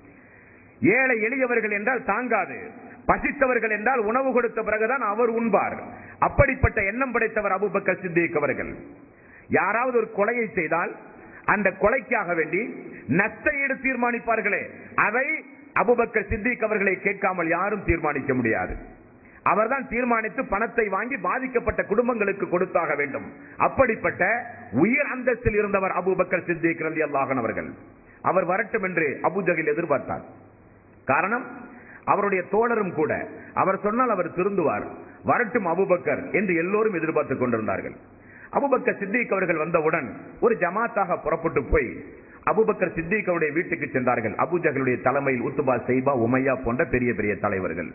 ஏழை எளியவர்கள் என்றால் தாங்காது பசித்தவர்கள் என்றால் உணவு கொடுத்த பிறகுதான் அவர் உண்பார் அப்படிப்பட்ட எண்ணம் படைத்தவர் அபுபக்கர் சித்திக் அவர்கள் யாராவது ஒரு கொலையை செய்தால் அந்த கொலைக்காக வேண்டி நஷ்ட ஈடு தீர்மானிப்பார்களே அதை அபுபக்கர் சித்திக் அவர்களை கேட்காமல் யாரும் தீர்மானிக்க முடியாது அவர்தான் தீர்மானித்து பணத்தை வாங்கி பாதிக்கப்பட்ட குடும்பங்களுக்கு கொடுத்தாக வேண்டும் அப்படிப்பட்ட உயர் அந்தஸ்தில் இருந்தவர் அபுபக்கர் சித்திக் ரலி அல்லாஹன் அவர்கள் அவர் வரட்டும் என்று அபுஜகில் எதிர்பார்த்தார் காரணம் அவருடைய தோழரும் கூட அவர் சொன்னால் அவர் திருந்துவார் வரட்டும் அபுபக்கர் என்று எல்லோரும் எதிர்பார்த்துக் கொண்டிருந்தார்கள் அபுபக்கர் சித்திக் அவர்கள் வந்தவுடன் ஒரு ஜமாத்தாக புறப்பட்டு போய் அபுபக்கர் சித்திக் அவருடைய வீட்டுக்கு சென்றார்கள் அபுஜகளுடைய தலைமையில் உத்துபா செய்பா உமையா போன்ற பெரிய பெரிய தலைவர்கள்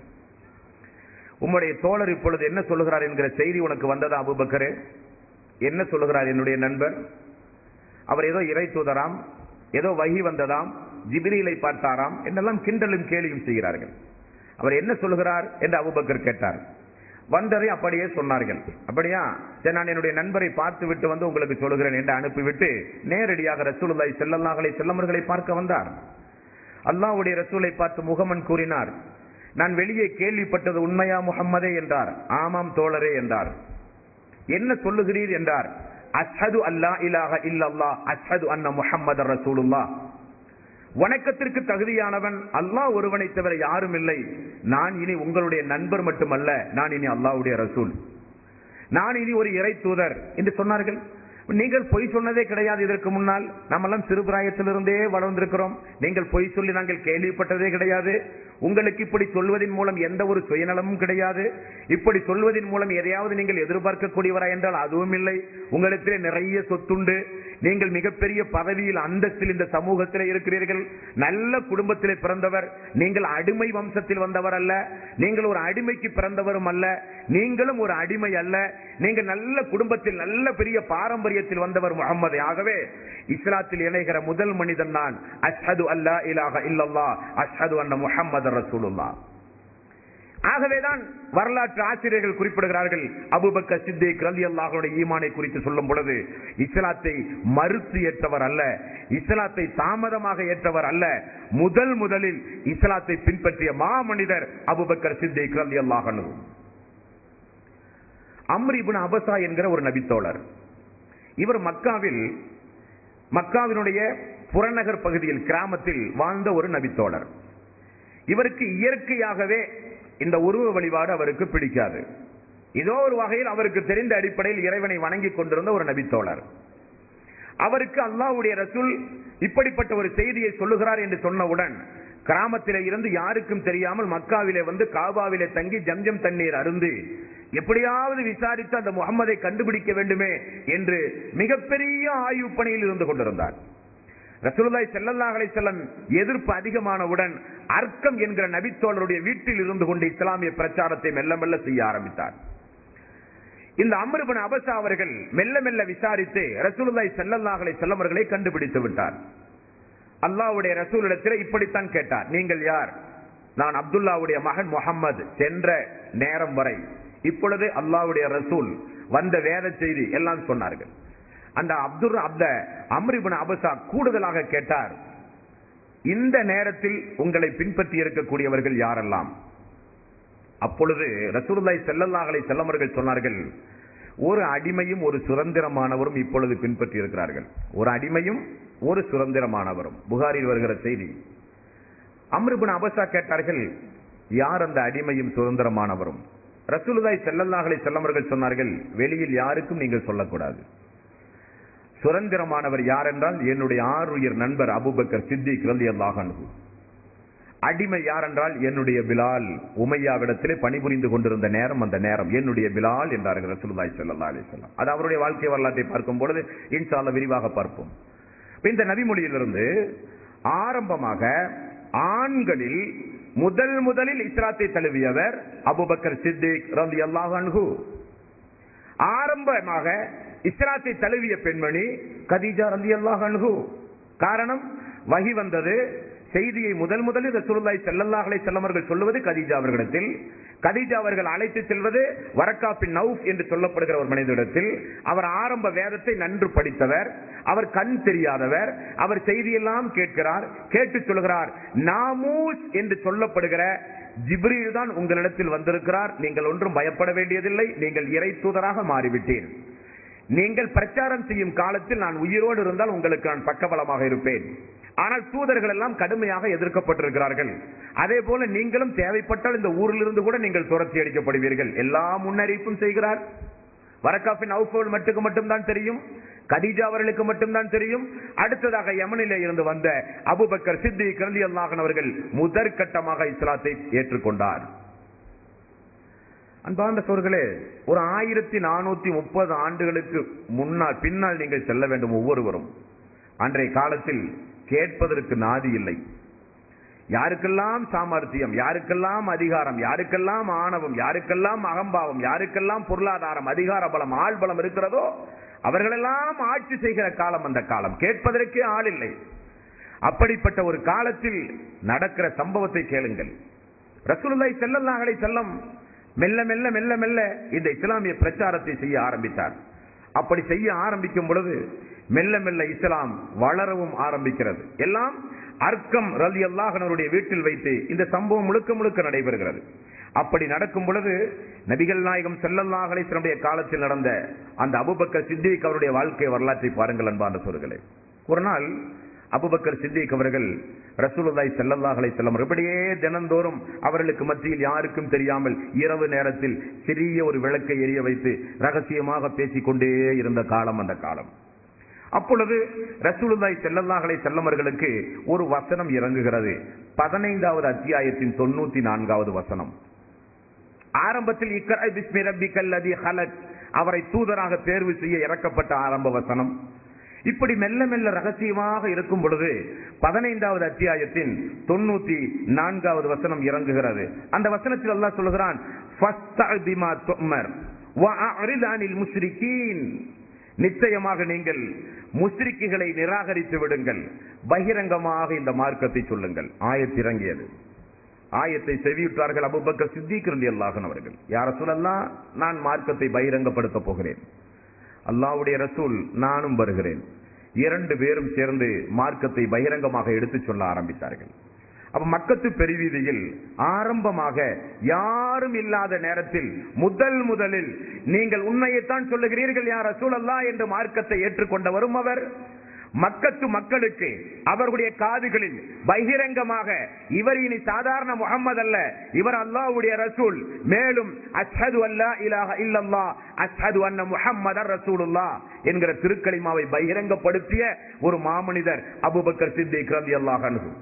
உம்முடைய தோழர் இப்பொழுது என்ன சொல்லுகிறார் என்கிற செய்தி உனக்கு வந்ததா அபுபக்கரே என்ன சொல்லுகிறார் என்னுடைய நண்பர் அவர் ஏதோ இறை தூதராம் ஏதோ வகி வந்ததாம் ஜிபிரிலை பார்த்தாராம் என்றெல்லாம் கிண்டலும் கேலியும் செய்கிறார்கள் அவர் என்ன சொல்லுகிறார் என்று அபுபக்கர் கேட்டார் வந்ததை அப்படியே சொன்னார்கள் அப்படியா சரி நான் என்னுடைய நண்பரை பார்த்து விட்டு வந்து உங்களுக்கு சொல்லுகிறேன் என்று அனுப்பிவிட்டு நேரடியாக ரசூலுல்லாஹி ஸல்லல்லாஹு அலைஹி செல்லமர்களை பார்க்க வந்தார் அல்லாஹ்வுடைய ரசூலை பார்த்து முகமன் கூறினார் நான் வெளியே கேள்விப்பட்டது உண்மையா முகம்மதே என்றார் ஆமாம் தோழரே என்றார் என்ன சொல்லுகிறீர் என்றார் அஷ்ஹது அல்லா இலாஹ இல்லல்லாஹ் அஷ்ஹது அன்ன முஹம்மது ரசூலுல்லாஹ் வணக்கத்திற்கு தகுதியானவன் அல்லாஹ் ஒருவனை தவிர யாரும் இல்லை நான் இனி உங்களுடைய நண்பர் மட்டுமல்ல நான் இனி அல்லாஹ்வுடைய ரசூல் நான் இனி ஒரு இறை தூதர் என்று சொன்னார்கள் நீங்கள் பொய் சொன்னதே கிடையாது இதற்கு முன்னால் நம்மெல்லாம் சிறுபிராயத்திலிருந்தே வளர்ந்திருக்கிறோம் நீங்கள் பொய் சொல்லி நாங்கள் கேள்விப்பட்டதே கிடையாது உங்களுக்கு இப்படி சொல்வதன் மூலம் எந்த ஒரு சுயநலமும் கிடையாது இப்படி சொல்வதன் மூலம் எதையாவது நீங்கள் எதிர்பார்க்கக்கூடியவரா என்றால் அதுவும் இல்லை உங்களுக்கு நிறைய சொத்துண்டு நீங்கள் மிகப்பெரிய பதவியில் அந்தஸ்தில் இந்த சமூகத்தில் இருக்கிறீர்கள் நல்ல குடும்பத்திலே பிறந்தவர் நீங்கள் அடிமை வம்சத்தில் வந்தவர் அல்ல நீங்கள் ஒரு அடிமைக்கு பிறந்தவரும் அல்ல நீங்களும் ஒரு அடிமை அல்ல நீங்கள் நல்ல குடும்பத்தில் நல்ல பெரிய பாரம்பரியத்தில் வந்தவர் முகம்மது ஆகவே இஸ்லாத்தில் இணைகிற முதல் மனிதன் நான் அஷ்ஹது அல்லா இலாஹ இல்லல்லாஹ் அஷ்ஹது அன்ன முஹம்மது ரசூலுல்லாஹ் ஆகவேதான் வரலாற்று ஆசிரியர்கள் குறிப்பிடுகிறார்கள் அபுபக்கர் சித்திக் ரலி அல்லாஹனுடைய ஈமானை குறித்து சொல்லும் பொழுது இஸ்லாத்தை மறுத்து ஏற்றவர் அல்ல இஸ்லாத்தை தாமதமாக ஏற்றவர் அல்ல முதல் முதலில் இஸ்லாத்தை பின்பற்றிய மாமனிதர் அபுபக்கர் சித்திக் ரலி அல்லாஹனு அம்ரிபுன் அபசா என்கிற ஒரு நபித்தோழர் இவர் மக்காவில் மக்காவினுடைய புறநகர் பகுதியில் கிராமத்தில் வாழ்ந்த ஒரு நபித்தோழர் இவருக்கு இயற்கையாகவே இந்த உருவ வழிபாடு அவருக்கு பிடிக்காது ஏதோ ஒரு வகையில் அவருக்கு தெரிந்த அடிப்படையில் இறைவனை வணங்கி கொண்டிருந்த ஒரு நபித்தோழர் அவருக்கு அல்லாஹ்வுடைய ரசூல் இப்படிப்பட்ட ஒரு செய்தியை சொல்லுகிறார் என்று சொன்னவுடன் கிராமத்திலே இருந்து யாருக்கும் தெரியாமல் மக்காவிலே வந்து காபாவிலே தங்கி ஜம்ஜம் தண்ணீர் அருந்து எப்படியாவது விசாரித்து அந்த முகம்மதை கண்டுபிடிக்க வேண்டுமே என்று மிகப்பெரிய ஆய்வு பணியில் இருந்து கொண்டிருந்தார் ரசூலுல்லாஹி ஸல்லல்லாஹு அலைஹி வஸல்லம் எதிர்ப்பு அதிகமானவுடன் அர்க்கம் என்கிற நபித்தோழருடைய வீட்டில் இருந்து கொண்டு இஸ்லாமிய பிரச்சாரத்தை மெல்ல மெல்ல செய்ய ஆரம்பித்தார் இந்த அமருபன் அபசா அவர்கள் மெல்ல மெல்ல விசாரித்து ரசூலுல்லாஹி ஸல்லல்லாஹு அலைஹி வஸல்லம் அவர்களை கண்டுபிடித்து விட்டார் அல்லாஹ்வுடைய ரசூலிடத்தில் இப்படித்தான் கேட்டார் நீங்கள் யார் நான் அப்துல்லாவுடைய மகன் முகம்மது சென்ற நேரம் வரை இப்பொழுது அல்லாஹ்வுடைய ரசூல் வந்த வேத செய்தி எல்லாம் சொன்னார்கள் அந்த அப்துல் அந்த அம்ரிபன் அபசா கூடுதலாக கேட்டார் இந்த நேரத்தில் உங்களை பின்பற்றி இருக்கக்கூடியவர்கள் யாரெல்லாம் அப்பொழுது ரசூலுல்லாஹி ஸல்லல்லாஹு அலைஹி வஸல்லம் அவர்கள் சொன்னார்கள் ஒரு அடிமையும் ஒரு சுதந்திரமானவரும் இப்பொழுது பின்பற்றி இருக்கிறார்கள் ஒரு அடிமையும் ஒரு சுதந்திரமானவரும் புகாரில் வருகிற செய்தி அம்ருபின் அபசா கேட்டார்கள் யார் அந்த அடிமையும் சுதந்திரமானவரும் ரசூலுல்லாஹி ஸல்லல்லாஹு அலைஹி வஸல்லம் அவர்கள் சொன்னார்கள் வெளியில் யாருக்கும் நீங்கள் சொல்லக்கூடாது சுதந்திரமானவர் யார் என்றால் என்னுடைய ஆறுயிர் நண்பர் அபூபக்கர் சித்திக் ரலியல்லாஹு அன்ஹு அடிமை யார் என்றால் என்னுடைய பிலால் உமையாவிடத்திலே பணிபுரிந்து கொண்டிருந்த நேரம் அந்த நேரம் என்னுடைய பிலால் என்றார்கள் ரசூலுல்லாஹி ஸல்லல்லாஹு அலைஹி வஸல்லம் அது அவருடைய வாழ்க்கை வரலாற்றை பார்க்கும் பொழுது இன்ஷா அல்லாஹ் விரிவாக பார்ப்போம் இப்ப இந்த நபிமொழியிலிருந்து ஆரம்பமாக ஆண்களில் முதல் முதலில் இஸ்லாத்தை தழுவியவர் அபூபக்கர் சித்திக் ரலியல்லாஹு அன்ஹு ஆரம்பமாக இஸ்லாத்தை தழுவிய பெண்மணி கதீஜா ரலியல்லாஹு அன்ஹு காரணம் வகி வந்தது செய்தியை முதல் முதலில் ரசூலுல்லாஹி ஸல்லல்லாஹு அலைஹி வஸல்லம் அவர்கள் சொல்லுவது கதீஜா அவர்களிடத்தில் கதீஜா அவர்கள் அழைத்து செல்வது வரக்கா பின் நௌஃப் என்று சொல்லப்படுகிற ஒரு மனிதனிடத்தில் அவர் ஆரம்ப வேதத்தை நன்று படித்தவர் அவர் கண் தெரியாதவர் அவர் செய்தியெல்லாம் கேட்கிறார் கேட்டு சொல்கிறார் நாமூஸ் என்று சொல்லப்படுகிற ஜிப்ரீல் தான் உங்களிடத்தில் வந்திருக்கிறார் நீங்கள் ஒன்றும் பயப்பட வேண்டியதில்லை நீங்கள் இறை தூதராக மாறிவிட்டீர் நீங்கள் பிரச்சாரம் செய்யும் காலத்தில் நான் உயிரோடு இருந்தால் உங்களுக்கு நான் பக்கபலமாக இருப்பேன் ஆனால் தூதர்கள் எல்லாம் கடுமையாக எதிர்க்கப்பட்டிருக்கிறார்கள் அதே போல நீங்களும் தேவைப்பட்டால் இந்த ஊரிலிருந்து கூட நீங்கள் துரத்தி அடிக்கப்படுவீர்கள் எல்லா முன்னறிவிப்பும் செய்கிறார் வரக்காப்பின் அவுப்பவள் மட்டுக்கு மட்டும்தான் தெரியும் கதீஜா அவர்களுக்கு மட்டும்தான் தெரியும் அடுத்ததாக யமனிலே இருந்து வந்த அபுபக்கர் சித்தி கிரந்தி அல்லாஹன் அவர்கள் முதற்கட்டமாக இஸ்லாத்தை ஏற்றுக்கொண்டார் அன்பார்ந்த சோர்களே ஒரு ஆயிரத்தி நானூத்தி முப்பது ஆண்டுகளுக்கு முன்னால் பின்னால் நீங்கள் செல்ல வேண்டும் ஒவ்வொருவரும் அன்றைய காலத்தில் கேட்பதற்கு நாதி இல்லை யாருக்கெல்லாம் சாமர்த்தியம் யாருக்கெல்லாம் அதிகாரம் யாருக்கெல்லாம் ஆணவம் யாருக்கெல்லாம் அகம்பாவம் யாருக்கெல்லாம் பொருளாதாரம் அதிகார பலம் ஆள் பலம் இருக்கிறதோ அவர்களெல்லாம் ஆட்சி செய்கிற காலம் அந்த காலம் கேட்பதற்கே ஆள் இல்லை அப்படிப்பட்ட ஒரு காலத்தில் நடக்கிற சம்பவத்தை கேளுங்கள் ரசூலுல்லாஹி ஸல்லல்லாஹு அலைஹி வஸல்லம் மெல்ல மெல்ல மெல்ல மெல்ல இந்த இஸ்லாமிய பிரச்சாரத்தை செய்ய ஆரம்பித்தார் அப்படி செய்ய ஆரம்பிக்கும் பொழுது மெல்ல மெல்ல இஸ்லாம் வளரவும் ஆரம்பிக்கிறது எல்லாம் அர்க்கம் ரலி அல்லாஹனருடைய வீட்டில் வைத்து இந்த சம்பவம் முழுக்க முழுக்க நடைபெறுகிறது அப்படி நடக்கும் பொழுது நபிகள் நாயகம் செல்லல்லாஹ் அலிஸ்லமுடைய காலத்தில் நடந்த அந்த அபுபக்கர் சித்திக் அவருடைய வாழ்க்கை வரலாற்றை பாருங்கள் அன்பான சொல்களே ஒரு நாள் அபுபக்கர் சித்திக் அவர்கள் ரசூலுல்லாய் செல்லல்லாஹ் அலைஹிஸ்ஸலாம் இப்படியே தினந்தோறும் அவர்களுக்கு மத்தியில் யாருக்கும் தெரியாமல் இரவு நேரத்தில் சிறிய ஒரு விளக்கை எரிய வைத்து ரகசியமாக பேசிக்கொண்டே இருந்த காலம் அந்த காலம் அப்பொழுது ரசூலுல்லாய் செல்லல்லாஹ் அலைஹிஸ்ஸலாம் அவர்களுக்கு ஒரு வசனம் இறங்குகிறது பதினைந்தாவது அத்தியாயத்தின் தொண்ணூத்தி நான்காவது வசனம் ஆரம்பத்தில் இக்கரை பிஸ்மி ரப்பிக்கல் லதி ஹலக் அவரை தூதராக தேர்வு செய்ய இறக்கப்பட்ட ஆரம்ப வசனம் இப்படி மெல்ல மெல்ல ரகசியமாக இருக்கும் பொழுது பதினைந்தாவது அத்தியாயத்தின் தொண்ணூத்தி நான்காவது வசனம் இறங்குகிறது அந்த வசனத்தில் அல்லாஹ் சொல்லுகிறான் "ஃபஸ்தஅ் பிமா துஅமர் வஅரித் அனில் முஸ்ரிகீன்." நிச்சயமாக நீங்கள் முஸ்ரிக்குகளை நிராகரித்து விடுங்கள் பகிரங்கமாக இந்த மார்க்கத்தை சொல்லுங்கள் ஆயத்திறங்கியது ஆயத்தை செவியுற்றார்கள் அபுபக்கர் சித்திக் ரலியல்லாஹு அவர்கள் யார சொல்லலாம் நான் மார்க்கத்தை பகிரங்கப்படுத்த போகிறேன் அல்லாஹ்வுடைய ரசூல் நானும் வருகிறேன் இரண்டு பேரும் சேர்ந்து மார்க்கத்தை பகிரங்கமாக எடுத்துச் சொல்ல ஆரம்பித்தார்கள் அப்ப மக்கத்து பெருவீதியில் ஆரம்பமாக யாரும் இல்லாத நேரத்தில் முதல் முதலில் நீங்கள் உண்மையைத்தான் சொல்லுகிறீர்கள் யார் ரசூல் அல்லா என்று மார்க்கத்தை ஏற்றுக்கொண்டவரும் அவர் மக்கத்து மக்களுக்கு அவர்களுடைய காதுகளில் பகிரங்கமாக இவர் இனி சாதாரண முகம்மது அல்ல இவர் அல்லாஹ்வுடைய ரசூல் மேலும் அஷ்ஹது அல்லா இலாஹ இல்லல்லா அஷ்ஹது அன்ன முஹம்மதர் ரசூலுல்லாஹ் என்கிற திருக்கலிமாவை பகிரங்கப்படுத்திய ஒரு மாமனிதர் அபூபக்கர் சித்திக் ரலியல்லாஹு அன்ஹு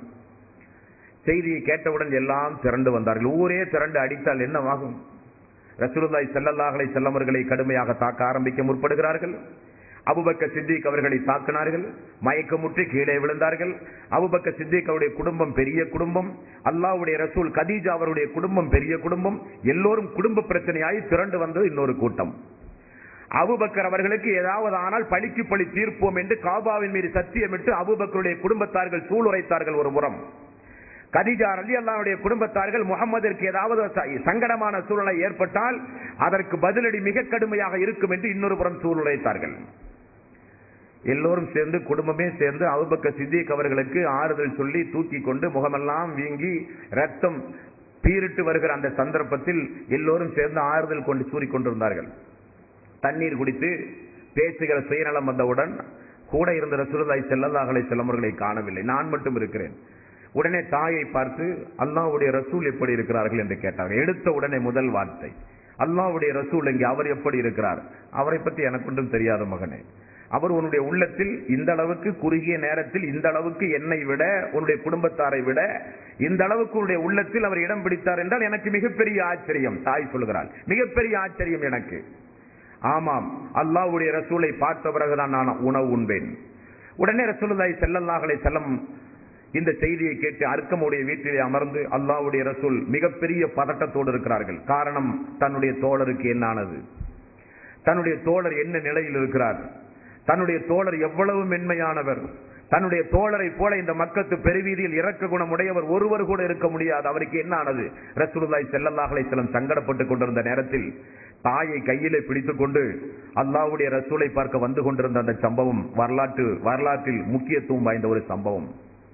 செய்தியை கேட்டவுடன் எல்லாம் திரண்டு வந்தார்கள் ஊரே திரண்டு அடித்தால் என்னவாகும் ரசூலுல்லாஹி ஸல்லல்லாஹு அலைஹி வஸல்லம் அவர்களை கடுமையாக தாக்க ஆரம்பிக்க முற்படுகிறார்கள் அபுபக்க சித்திக் அவர்களை தாக்கினார்கள் மயக்கமுற்றி கீழே விழுந்தார்கள் அபுபக்க சித்திக் அவருடைய குடும்பம் பெரிய குடும்பம் அல்லாஹ்வுடைய ரசூல் கதீஜா அவருடைய குடும்பம் பெரிய குடும்பம் எல்லோரும் குடும்ப பிரச்சனையாய் திரண்டு வந்தது இன்னொரு கூட்டம் அபுபக்கர் அவர்களுக்கு ஏதாவது ஆனால் பழிக்கு பழி தீர்ப்போம் என்று காபாவின் மீது சத்தியமிட்டு அபுபக்கருடைய குடும்பத்தார்கள் சூளுரைத்தார்கள் ஒரு புறம் கதிஜா அலி அல்லாவுடைய குடும்பத்தார்கள் முகமதிற்கு ஏதாவது ச- சங்கடமான சூழ்நிலை ஏற்பட்டால் அதற்கு பதிலடி மிக கடுமையாக இருக்கும் என்று இன்னொரு புறம் சூளுரைத்தார்கள் எல்லோரும் சேர்ந்து குடும்பமே சேர்ந்து அபுபக்க சித்திக் அவர்களுக்கு ஆறுதல் சொல்லி தூக்கி கொண்டு முகமெல்லாம் வீங்கி ரத்தம் பீரிட்டு வருகிற அந்த சந்தர்ப்பத்தில் எல்லோரும் சேர்ந்து ஆறுதல் கொண்டு சூறிக் கொண்டிருந்தார்கள் தண்ணீர் குடித்து பேசுகிற சுயநலம் வந்தவுடன் கூட இருந்த ரசூலுல்லாஹி ஸல்லல்லாஹு அலைஹி வஸல்லம் அவர்களை காணவில்லை நான் மட்டும் இருக்கிறேன் உடனே தாயை பார்த்து அல்லாஹ்வுடைய ரசூல் எப்படி இருக்கிறார்கள் என்று கேட்டார்கள் எடுத்த உடனே முதல் வார்த்தை அல்லாஹ்வுடைய ரசூல் இங்கே அவர் எப்படி இருக்கிறார் அவரை பற்றி எனக்கு ஒன்றும் தெரியாத மகனே அவர் உன்னுடைய உள்ளத்தில் இந்த அளவுக்கு குறுகிய நேரத்தில் இந்த அளவுக்கு என்னை விட உன்னுடைய குடும்பத்தாரை விட இந்த அளவுக்கு உன்னுடைய உள்ளத்தில் அவர் இடம் பிடித்தார் என்றால் எனக்கு மிகப்பெரிய ஆச்சரியம் தாய் சொல்கிறாள் மிகப்பெரிய ஆச்சரியம் எனக்கு ஆமாம் அல்லாஹ்வுடைய ரசூலை பார்த்த பிறகுதான் நான் உணவு உண்பேன் உடனே ரசூலுல்லாஹி ஸல்லல்லாஹு அலைஹி வஸல்லம் இந்த செய்தியை கேட்டு அர்க்கமுடைய வீட்டிலே அமர்ந்து அல்லாஹ்வுடைய ரசூல் மிகப்பெரிய பதட்டத்தோடு இருக்கிறார்கள் காரணம் தன்னுடைய தோழருக்கு என்னானது தன்னுடைய தோழர் என்ன நிலையில் இருக்கிறார் தன்னுடைய தோழர் எவ்வளவு மென்மையானவர் தன்னுடைய தோழரை போல இந்த மக்கத்து பெருவீதியில் இறக்க குணம் உடையவர் ஒருவர் கூட இருக்க முடியாது அவருக்கு என்ன ஆனது ரசூலுல்லாஹி ஸல்லல்லாஹு அலைஹி வஸல்லம் சங்கடப்பட்டு கொண்டிருந்த நேரத்தில் தாயை கையிலே பிடித்துக் கொண்டு அல்லாஹ்வுடைய ரசூலை பார்க்க வந்து கொண்டிருந்த அந்த சம்பவம் வரலாற்று வரலாற்றில் முக்கியத்துவம் வாய்ந்த ஒரு சம்பவம்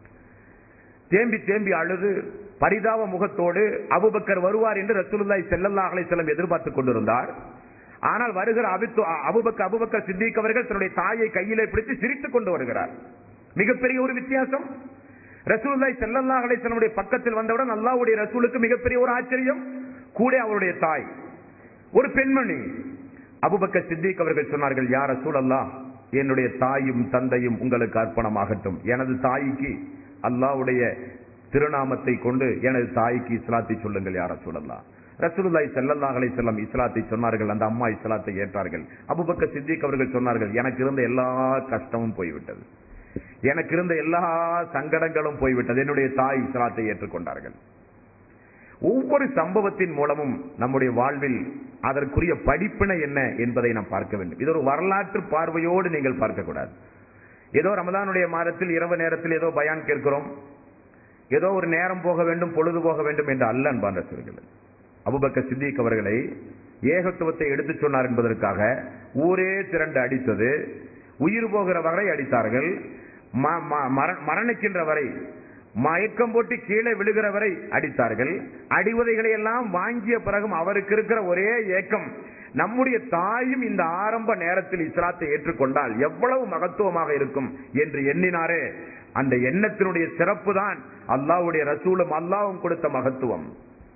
தேம்பி தேம்பி அழுது பரிதாப முகத்தோடு அபுபக்கர் வருவார் என்று ரசூலுல்லாஹி ஸல்லல்லாஹு அலைஹி வஸல்லம் எதிர்பார்த்துக் கொண்டிருந்தார் ஆனால் வருகிற அபித்து அபுபக்க அபுபக்கர் சித்திக் அவர்கள் தன்னுடைய தாயை கையிலே பிடித்து சிரித்துக் கொண்டு வருகிறார் மிகப்பெரிய ஒரு வித்தியாசம் ரசூலுல்லாஹி ஸல்லல்லாஹு அலைஹி வஸல்லமுடைய பக்கத்தில் வந்தவுடன் அல்லாஹ்வுடைய ரசூலுக்கு மிகப்பெரிய ஒரு ஆச்சரியம் கூட அவருடைய தாய் ஒரு பெண்மணி அபுபக்கர் சித்திக் அவர்கள் சொன்னார்கள் யார் ரசூல் அல்லாஹ் என்னுடைய தாயும் தந்தையும் உங்களுக்கு அர்ப்பணமாகட்டும் எனது தாய்க்கு அல்லாஹ்வுடைய திருநாமத்தை கொண்டு எனது தாய்க்கு இஸ்லாத்தை சொல்லுங்கள் யார் ரசூல் அல்லாஹ் ரசூலுல்லாஹி ஸல்லல்லாஹு அலைஹி வஸல்லம் இஸ்லாத்தை சொன்னார்கள் அந்த அம்மா இஸ்லாத்தை ஏற்றார்கள் அபூபக்கர் சித்திக் அவர்கள் சொன்னார்கள் எனக்கு இருந்த எல்லா கஷ்டமும் போய்விட்டது எனக்கு இருந்த எல்லா சங்கடங்களும் போய்விட்டது என்னுடைய தாய் இஸ்லாத்தை ஏற்றுக்கொண்டார்கள் ஒவ்வொரு சம்பவத்தின் மூலமும் நம்முடைய வாழ்வில் அதற்குரிய படிப்பினை என்ன என்பதை நாம் பார்க்க வேண்டும் இது ஒரு வரலாற்று பார்வையோடு நீங்கள் பார்க்கக்கூடாது ஏதோ ரமதானுடைய மாதத்தில் இரவு நேரத்தில் ஏதோ பயான் கேட்கிறோம் ஏதோ ஒரு நேரம் போக வேண்டும் பொழுது போக வேண்டும் என்று அல்ல அன்பான ரசூல்கள் அபுபக்க சித்திக் அவர்களை ஏகத்துவத்தை எடுத்துச் சொன்னார் என்பதற்காக ஊரே திரண்டு அடித்தது உயிர் போகிற வரை அடித்தார்கள் ம- ம- மர- மரணிக்கின்ற வரை மயக்கம் போட்டு கீழே விழுகிற வரை அடித்தார்கள் அடிவதைகளை எல்லாம் வாங்கிய பிறகும் அவருக்கு இருக்கிற ஒரே ஏக்கம் நம்முடைய தாயும் இந்த ஆரம்ப நேரத்தில் இஸ்லாத்தை ஏற்றுக்கொண்டால் எவ்வளவு மகத்துவமாக இருக்கும் என்று எண்ணினாரே அந்த எண்ணத்தினுடைய சிறப்பு தான் அல்லாஹ்வுடைய ரசூலும் அல்லாஹ்வும் கொடுத்த மகத்துவம்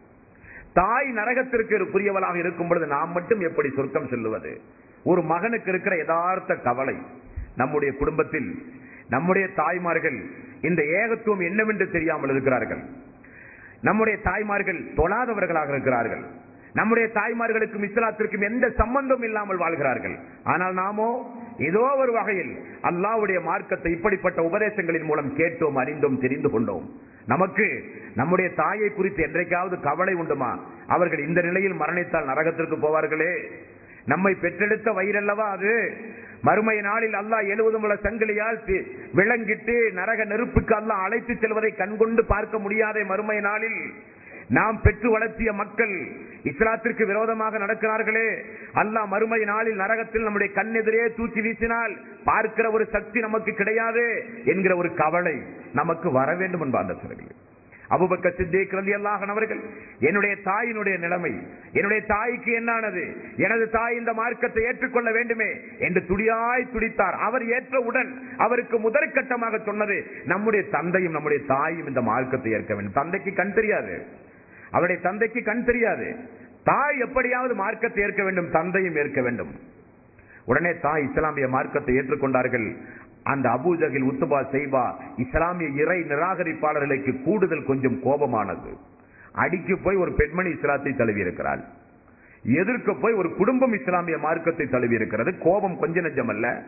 தாய் நரகத்திற்கு புரியவளாக இருக்கும் பொழுது நாம் மட்டும் எப்படி சொர்க்கம் செல்லுவது ஒரு மகனுக்கு இருக்கிற யதார்த்த கவலை நம்முடைய குடும்பத்தில் நம்முடைய தாய்மார்கள் இந்த ஏகத்துவம் என்னவென்று தெரியாமல் இருக்கிறார்கள் நம்முடைய தாய்மார்கள் தொழாதவர்களாக இருக்கிறார்கள் நம்முடைய தாய்மார்களுக்கும் இஸ்லாத்திற்கும் எந்த சம்பந்தம் இல்லாமல் வாழ்கிறார்கள் ஆனால் நாமோ ஏதோ ஒரு வகையில் அல்லாஹ்வுடைய மார்க்கத்தை இப்படிப்பட்ட உபதேசங்களின் மூலம் கேட்டோம் அறிந்தோம் தெரிந்து கொண்டோம் நமக்கு நம்முடைய தாயை குறித்து என்றைக்காவது கவலை உண்டுமா அவர்கள் இந்த நிலையில் மரணித்தால் நரகத்திற்கு போவார்களே நம்மை பெற்றெடுத்த வயிறல்லவா அது மறுமை நாளில் அல்லாஹ் எழுவதும் உள்ள சங்கிலியால் தி- விளங்கிட்டு நரக நெருப்புக்கு அல்லாஹ் அழைத்து செல்வதை கண்கொண்டு பார்க்க முடியாத மறுமை நாளில் நாம் பெற்று வளர்த்திய மக்கள் இஸ்லாத்திற்கு விரோதமாக நடக்கிறார்களே அல்லாஹ் மறுமை நாளில் நரகத்தில் நம்முடைய கண்ணெதிரே தூக்கி வீசினால் பார்க்கிற ஒரு சக்தி நமக்கு கிடையாது என்கிற ஒரு கவலை நமக்கு வர வேண்டும் என்பார் சொல்கிறேன் அபுபக்க சித்திக் ரலியல்லாஹு அன்ஹு அவர்கள் என்னுடைய தாயினுடைய நிலைமை என்னுடைய தாய்க்கு என்னானது எனது தாய் இந்த மார்க்கத்தை ஏற்றுக்கொள்ள வேண்டுமே என்று துடியாய் துடித்தார் அவர் ஏற்றவுடன் அவருக்கு முதற்கட்டமாக சொன்னது நம்முடைய தந்தையும் நம்முடைய தாயும் இந்த மார்க்கத்தை ஏற்க வேண்டும் தந்தைக்கு கண் தெரியாது அவருடைய தந்தைக்கு கண் தெரியாது தாய் எப்படியாவது மார்க்கத்தை ஏற்க வேண்டும் தந்தையும் ஏற்க வேண்டும் உடனே தாய் இஸ்லாமிய மார்க்கத்தை ஏற்றுக்கொண்டார்கள் அந்த அபூஜகில் உத்துபா செய்வா இஸ்லாமிய இறை நிராகரிப்பாளர்களுக்கு கூடுதல் கொஞ்சம் கோபமானது அடிக்கு போய் ஒரு பெண்மணி இஸ்லாத்தை தழுவி இருக்கிறாள் எதிர்க்க போய் ஒரு குடும்பம் இஸ்லாமிய மார்க்கத்தை தழுவி இருக்கிறது கோபம் கொஞ்ச நெஞ்சம் அல்ல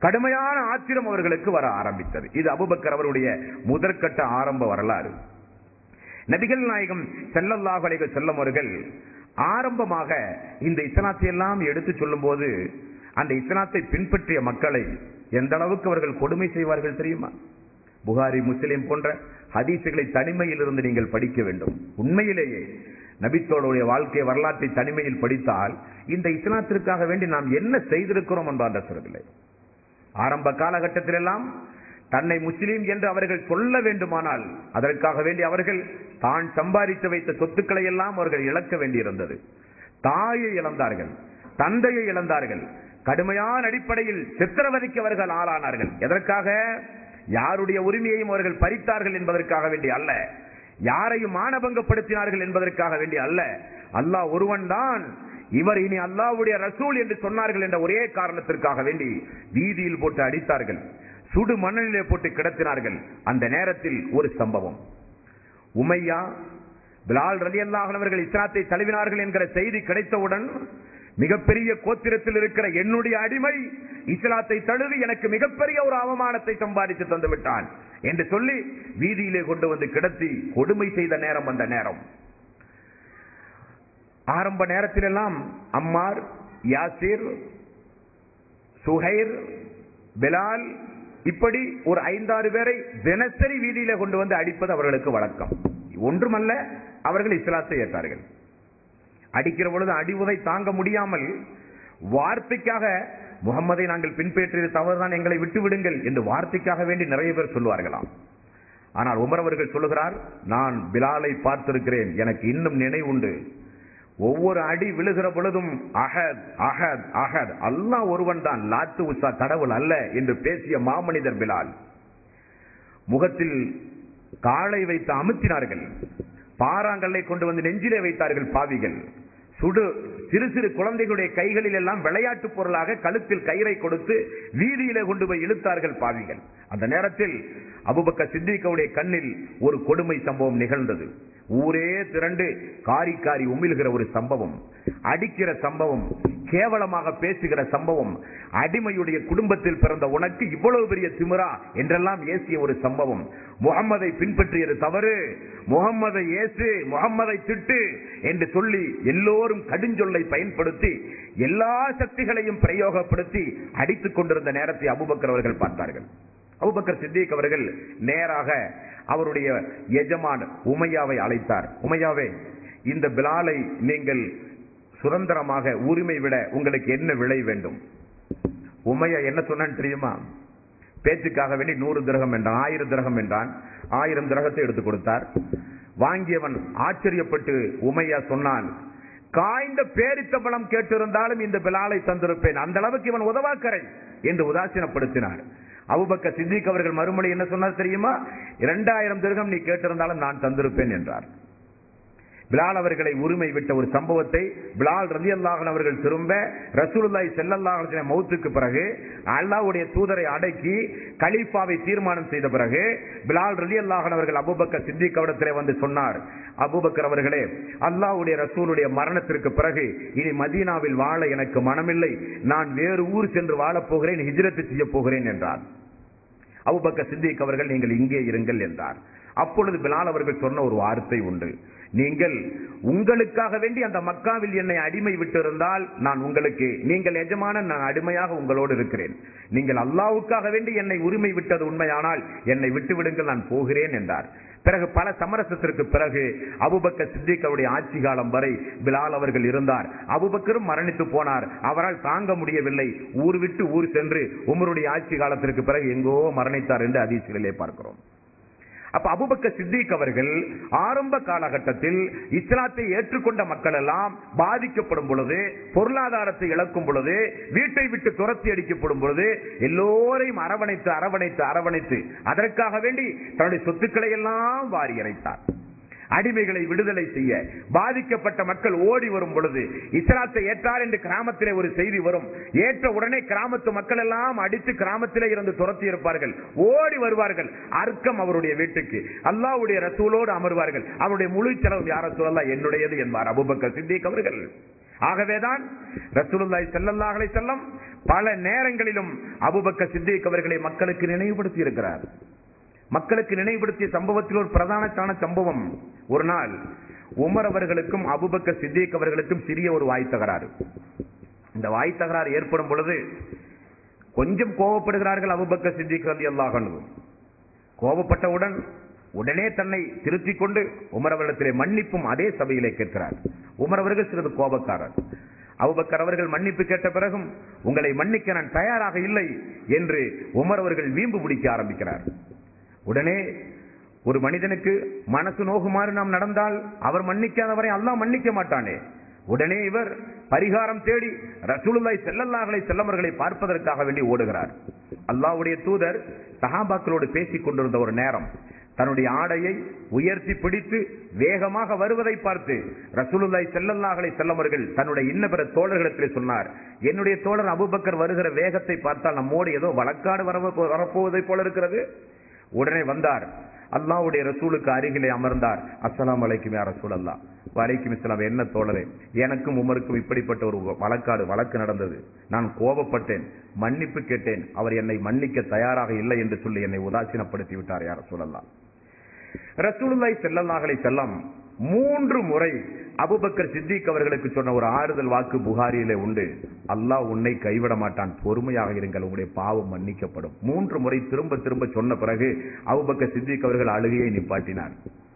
கடுமையான ஆத்திரம் அவர்களுக்கு வர ஆரம்பித்தது இது அபுபக்கர் அவருடைய முதற்கட்ட ஆரம்ப வரலாறு நபிகள் நாயகம் செல்லல்லாஹு அலைஹி செல்லம் அவர்கள் ஆரம்பமாக இந்த இஸ்லாத்தை எல்லாம் எடுத்து சொல்லும்போது அந்த இஸ்லாத்தை பின்பற்றிய மக்களை எந்த அளவுக்கு அவர்கள் கொடுமை செய்வார்கள் தெரியுமா புகாரி முஸ்லிம் போன்ற ஹதீசுகளை தனிமையில் இருந்து நீங்கள் படிக்க வேண்டும் உண்மையிலேயே நபித்தோடைய வாழ்க்கை வரலாற்றை தனிமையில் படித்தால் இந்த இஸ்லாத்திற்காக வேண்டி நாம் என்ன செய்திருக்கிறோம் என்பார் சொல்லவில்லை ஆரம்ப காலகட்டத்திலெல்லாம் தன்னை முஸ்லீம் என்று அவர்கள் சொல்ல வேண்டுமானால் அதற்காக வேண்டி அவர்கள் தான் சம்பாதித்து வைத்த சொத்துக்களை எல்லாம் அவர்கள் இழக்க வேண்டியிருந்தது தாயை இழந்தார்கள் தந்தையை இழந்தார்கள் கடுமையான அடிப்படையில் சித்திரவதைக்கு அவர்கள் ஆளானார்கள் எதற்காக யாருடைய உரிமையையும் அவர்கள் பறித்தார்கள் என்பதற்காக வேண்டி அல்ல யாரையும் மானபங்கப்படுத்தினார்கள் என்பதற்காக வேண்டி அல்ல அல்லாஹ் ஒருவன் தான் இவர் இனி அல்லாஹ்வுடைய ரசூல் என்று சொன்னார்கள் என்ற ஒரே காரணத்திற்காக வேண்டி வீதியில் போட்டு அடித்தார்கள் சுடு மணலிலே போட்டு கிடத்தினார்கள் அந்த நேரத்தில் ஒரு சம்பவம் உமையா பிலால் ரலி அவர்கள் இஸ்லாத்தை தழுவினார்கள் என்கிற செய்தி கிடைத்தவுடன் மிகப்பெரிய கோத்திரத்தில் இருக்கிற என்னுடைய அடிமை இஸ்லாத்தை தழுவி எனக்கு மிகப்பெரிய ஒரு அவமானத்தை சம்பாதித்து தந்து விட்டான் என்று சொல்லி வீதியிலே கொண்டு வந்து கிடத்தி கொடுமை செய்த நேரம் அந்த நேரம் ஆரம்ப நேரத்திலெல்லாம் அம்மார் யாசிர் சுஹைர் பிலால் இப்படி ஒரு ஐந்தாறு பேரை தினசரி வீதியில கொண்டு வந்து அடிப்பது அவர்களுக்கு வழக்கம் ஒன்றுமல்ல அவர்கள் இஸ்லாத்தை ஏற்றார்கள் அடிக்கிற பொழுது அடிவுதை தாங்க முடியாமல் வார்த்தைக்காக முகம்மதை நாங்கள் பின்பற்றியது தவறுதான் எங்களை விட்டு விடுங்கள் என்று வார்த்தைக்காக வேண்டி நிறைய பேர் சொல்வார்களாம் ஆனால் உமர் அவர்கள் சொல்லுகிறார் நான் பிலாலை பார்த்திருக்கிறேன் எனக்கு இன்னும் நினைவுண்டு ஒவ்வொரு அடி விழுகிற பொழுதும் அகத் அகத் அகத் அல்லாஹ் ஒருவன் தான் லாத்து உசா கடவுள் அல்ல என்று பேசிய மாமனிதர் பிலால் முகத்தில் காலை வைத்து அமுத்தினார்கள் பாறாங்கல்லை கொண்டு வந்து நெஞ்சிலே வைத்தார்கள் பாவிகள் சுடு சிறு சிறு குழந்தைகளுடைய கைகளில் எல்லாம் விளையாட்டு பொருளாக கழுத்தில் கயிறை கொடுத்து வீதியிலே கொண்டு போய் இழுத்தார்கள் பாவிகள் அந்த நேரத்தில் அபுபக்க சித்திகவுடைய கண்ணில் ஒரு கொடுமை சம்பவம் நிகழ்ந்தது ஊரே திரண்டு காரி காரி உமிழ்கிற ஒரு சம்பவம் அடிக்கிற சம்பவம் கேவலமாக பேசுகிற சம்பவம் அடிமையுடைய குடும்பத்தில் பிறந்த உனக்கு இவ்வளவு பெரிய திமிரா என்றெல்லாம் ஏசிய ஒரு சம்பவம் முகம்மதை பின்பற்றியது தவறு முகம்மதை ஏசு முகம்மதை திட்டு என்று சொல்லி எல்லோரும் கடுஞ்சொல்லை பயன்படுத்தி எல்லா சக்திகளையும் பிரயோகப்படுத்தி அடித்துக் கொண்டிருந்த நேரத்தை அபுபக்கர் அவர்கள் பார்த்தார்கள் அபுபக்கர் சித்திக் அவர்கள் நேராக அவருடைய எஜமான் உமையாவை அழைத்தார் உமையாவே இந்த பிலாலை நீங்கள் சுதந்திரமாக உரிமை விட உங்களுக்கு என்ன விலை வேண்டும் உமையா என்ன சொன்னான்னு தெரியுமா பேச்சுக்காக வேண்டி நூறு திரகம் என்றான் ஆயிரம் திரகம் என்றான் ஆயிரம் திரகத்தை எடுத்து கொடுத்தார் வாங்கியவன் ஆச்சரியப்பட்டு உமையா சொன்னான் காய்ந்த பேரித்த பழம் கேட்டிருந்தாலும் இந்த பிலாலை தந்திருப்பேன் அந்த அளவுக்கு இவன் உதவாக்கரை என்று உதாசீனப்படுத்தினார் அபுபக்க சித்திக் அவர்கள் மறுமொழி என்ன சொன்னார் தெரியுமா இரண்டாயிரம் திருகம் நீ கேட்டிருந்தாலும் நான் தந்திருப்பேன் என்றார் பிலால் அவர்களை உரிமை விட்ட ஒரு சம்பவத்தை பிலால் ரதி அல்லாஹன் அவர்கள் திரும்ப ரசூலுல்லாய் செல்லல்லாஹ் மௌத்துக்கு பிறகு அல்லாவுடைய தூதரை அடக்கி கலீஃபாவை தீர்மானம் செய்த பிறகு பிலால் ரதி அல்லாஹன் அவர்கள் அபுபக்கர் சித்திக் அவரிடத்திலே வந்து சொன்னார் அபுபக்கர் அவர்களே அல்லாவுடைய ரசூலுடைய மரணத்திற்கு பிறகு இனி மதீனாவில் வாழ எனக்கு மனமில்லை நான் வேறு ஊர் சென்று வாழப் போகிறேன் ஹிஜ்ரத்து செய்ய போகிறேன் என்றார் அபுபக்கர் சித்திக் அவர்கள் நீங்கள் இங்கே இருங்கள் என்றார் அப்பொழுது பிலால் அவர்கள் சொன்ன ஒரு வார்த்தை உண்டு நீங்கள் உங்களுக்காக வேண்டி அந்த மக்காவில் என்னை அடிமை விட்டிருந்தால் நான் உங்களுக்கு நீங்கள் எஜமான நான் அடிமையாக உங்களோடு இருக்கிறேன் நீங்கள் அல்லாவுக்காக வேண்டி என்னை உரிமை விட்டது உண்மையானால் என்னை விட்டு விடுங்கள் நான் போகிறேன் என்றார் பிறகு பல சமரசத்திற்கு பிறகு அபுபக்க சித்திகளுடைய ஆட்சி காலம் வரை பிலால் அவர்கள் இருந்தார் அபுபக்கரும் மரணித்து போனார் அவரால் தாங்க முடியவில்லை ஊர் விட்டு ஊர் சென்று உமருடைய ஆட்சி காலத்திற்கு பிறகு எங்கோ மரணித்தார் என்று அதிர்ச்சிகளிலே பார்க்கிறோம் அப்ப அபுபக்க சித்திக் அவர்கள் ஆரம்ப காலகட்டத்தில் இஸ்லாத்தை ஏற்றுக்கொண்ட மக்கள் எல்லாம் பாதிக்கப்படும் பொழுது பொருளாதாரத்தை இழக்கும் பொழுது வீட்டை விட்டு துரத்தி அடிக்கப்படும் பொழுது எல்லோரையும் அரவணைத்து அரவணைத்து அரவணைத்து அதற்காக வேண்டி தன்னுடைய சொத்துக்களை எல்லாம் வாரி இறைத்தார் அடிமைகளை விடுதலை செய்ய பாதிக்கப்பட்ட மக்கள் ஓடி வரும் பொழுது இஸ்லாத்தை ஏற்றார் என்று கிராமத்திலே ஒரு செய்தி வரும் ஏற்ற உடனே கிராமத்து மக்கள் எல்லாம் அடித்து கிராமத்திலே இருந்து துரத்தி இருப்பார்கள் ஓடி வருவார்கள் அர்க்கம் அவருடைய வீட்டுக்கு அல்லாவுடைய ரசூலோடு அமர்வார்கள் அவருடைய முழு செலவு யார சொல்லலாம் என்னுடையது என்பார் அபுபக்கர் சித்திக் அவர்கள் ஆகவேதான் ரசூலுல்லாஹி ஸல்லல்லாஹு அலைஹி வஸல்லம் பல நேரங்களிலும் அபுபக்க சித்திக் அவர்களை மக்களுக்கு நினைவுபடுத்தி இருக்கிறார் மக்களுக்கு நினைவுபடுத்திய சம்பவத்தில் ஒரு பிரதானமான சம்பவம் ஒரு நாள் உமர் அவர்களுக்கும் அபுபக்க சித்திக் அவர்களுக்கும் சிறிய ஒரு வாய் தகராறு இந்த வாய் தகராறு ஏற்படும் பொழுது கொஞ்சம் கோபப்படுகிறார்கள் அபுபக்க சித்திக் ரதி அல்லாஹ் கோபப்பட்டவுடன் உடனே தன்னை திருத்திக் கொண்டு உமர் அவர்களிடத்திலே மன்னிப்பும் அதே சபையிலே கேட்கிறார் உமர் அவர்கள் சிறிது கோபக்காரர் அபுபக்கர் அவர்கள் மன்னிப்பு கேட்ட பிறகும் உங்களை மன்னிக்க நான் தயாராக இல்லை என்று உமர் அவர்கள் வீம்பு பிடிக்க ஆரம்பிக்கிறார் உடனே ஒரு மனிதனுக்கு மனசு நோகுமாறு நாம் நடந்தால் அவர் மன்னிக்காதவரை அல்லாஹ் மன்னிக்க மாட்டானே உடனே இவர் பரிகாரம் தேடி ரசூலுல்லாய் செல்லல்லாஹலை செல்லவர்களை பார்ப்பதற்காக வேண்டி ஓடுகிறார் அல்லாஹ்வுடைய தூதர் சஹாபாக்களோடு பேசிக் கொண்டிருந்த ஒரு நேரம் தன்னுடைய ஆடையை உயர்த்தி பிடித்து வேகமாக வருவதை பார்த்து ரசூலுல்லாய் செல்லல்லாஹலை செல்லவர்கள் தன்னுடைய இன்னபிற தோழர்களிடத்திலே சொன்னார் என்னுடைய தோழர் அபுபக்கர் வருகிற வேகத்தை பார்த்தால் நம்மோடு ஏதோ வழக்காடு வர வரப்போவதை போல இருக்கிறது உடனே வந்தார் அல்லாஹ்வுடைய ரசூலுக்கு அருகிலே அமர்ந்தார் அஸ்ஸலாமு அலைக்கும் யா ரசூல் அல்லா வலைக்கும் இஸ்லாம் என்ன தோழரே எனக்கும் உமருக்கும் இப்படிப்பட்ட ஒரு வழக்காடு வழக்கு நடந்தது நான் கோபப்பட்டேன் மன்னிப்பு கேட்டேன் அவர் என்னை மன்னிக்க தயாராக இல்லை என்று சொல்லி என்னை உதாசீனப்படுத்தி விட்டார் யார் சொல்லலாம் ரசூலுல்லாய் செல்லல்லாஹலை செல்லம் மூன்று முறை அபுபக்கர் சித்திக் அவர்களுக்கு சொன்ன ஒரு ஆறுதல் வாக்கு புகாரியிலே உண்டு அல்லாஹ் உன்னை கைவிட மாட்டான் பொறுமையாக இருங்கள் உங்களுடைய பாவம் மன்னிக்கப்படும் மூன்று முறை திரும்ப திரும்ப சொன்ன பிறகு அபுபக்கர் சித்திக் அவர்கள் அழுகையை நிப்பாட்டினார்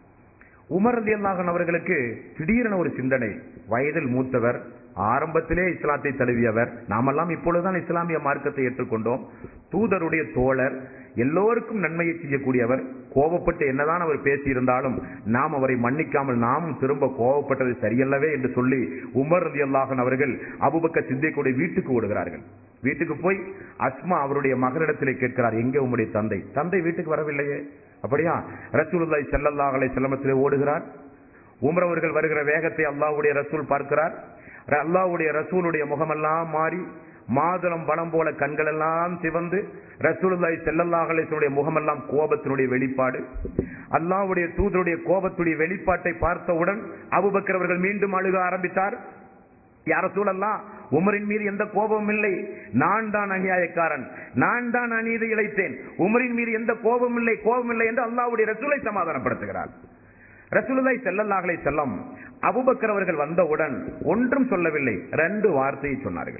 உமர் அலி அல்லாஹன் அவர்களுக்கு திடீரென ஒரு சிந்தனை வயதில் மூத்தவர் ஆரம்பத்திலே இஸ்லாத்தை தழுவியவர் நாமெல்லாம் இப்பொழுதுதான் இஸ்லாமிய மார்க்கத்தை ஏற்றுக்கொண்டோம் தூதருடைய தோழர் எல்லோருக்கும் நன்மையை செய்யக்கூடியவர் கோபப்பட்டு என்னதான் அவர் பேசியிருந்தாலும் நாம் அவரை மன்னிக்காமல் நாமும் திரும்ப கோபப்பட்டது சரியல்லவே என்று சொல்லி உமர் ரதி அல்லாஹன் அவர்கள் அபுபக்க சித்திக்குடைய வீட்டுக்கு ஓடுகிறார்கள் வீட்டுக்கு போய் அஸ்மா அவருடைய மகனிடத்திலே கேட்கிறார் எங்கே உம்முடைய தந்தை தந்தை வீட்டுக்கு வரவில்லையே அப்படியா ரசூலுல்லாய் செல்லல்லாஹலை செல்லமத்திலே ஓடுகிறார் உமர் அவர்கள் வருகிற வேகத்தை அல்லாஹ்வுடைய ரசூல் பார்க்கிறார் அல்லாஹ்வுடைய ரசூலுடைய முகமெல்லாம் மாறி மாதுளம் பணம் போல கண்கள் எல்லாம் சிவந்து ரசூலுல்லாய் செல்லல்லாஹலேசனுடைய முகமெல்லாம் கோபத்தினுடைய வெளிப்பாடு அல்லாஹ்வுடைய தூதருடைய கோபத்துடைய வெளிப்பாட்டை பார்த்தவுடன் அபுபக்கர் அவர்கள் மீண்டும் அழுக ஆரம்பித்தார் யார சூழல்லாம் உமரின் மீது எந்த கோபமும் இல்லை நான் தான் அநியாயக்காரன் நான் தான் அநீதி இழைத்தேன் உமரின் மீது எந்த கோபமும் இல்லை கோபம் இல்லை என்று அல்லாஹ்வுடைய ரசூலை சமாதானப்படுத்துகிறார் ரசூலுல்லாய் செல்லல்லாஹலை செல்லம் அபுபக்கர் அவர்கள் வந்தவுடன் ஒன்றும் சொல்லவில்லை ரெண்டு வார்த்தையை சொன்னார்கள்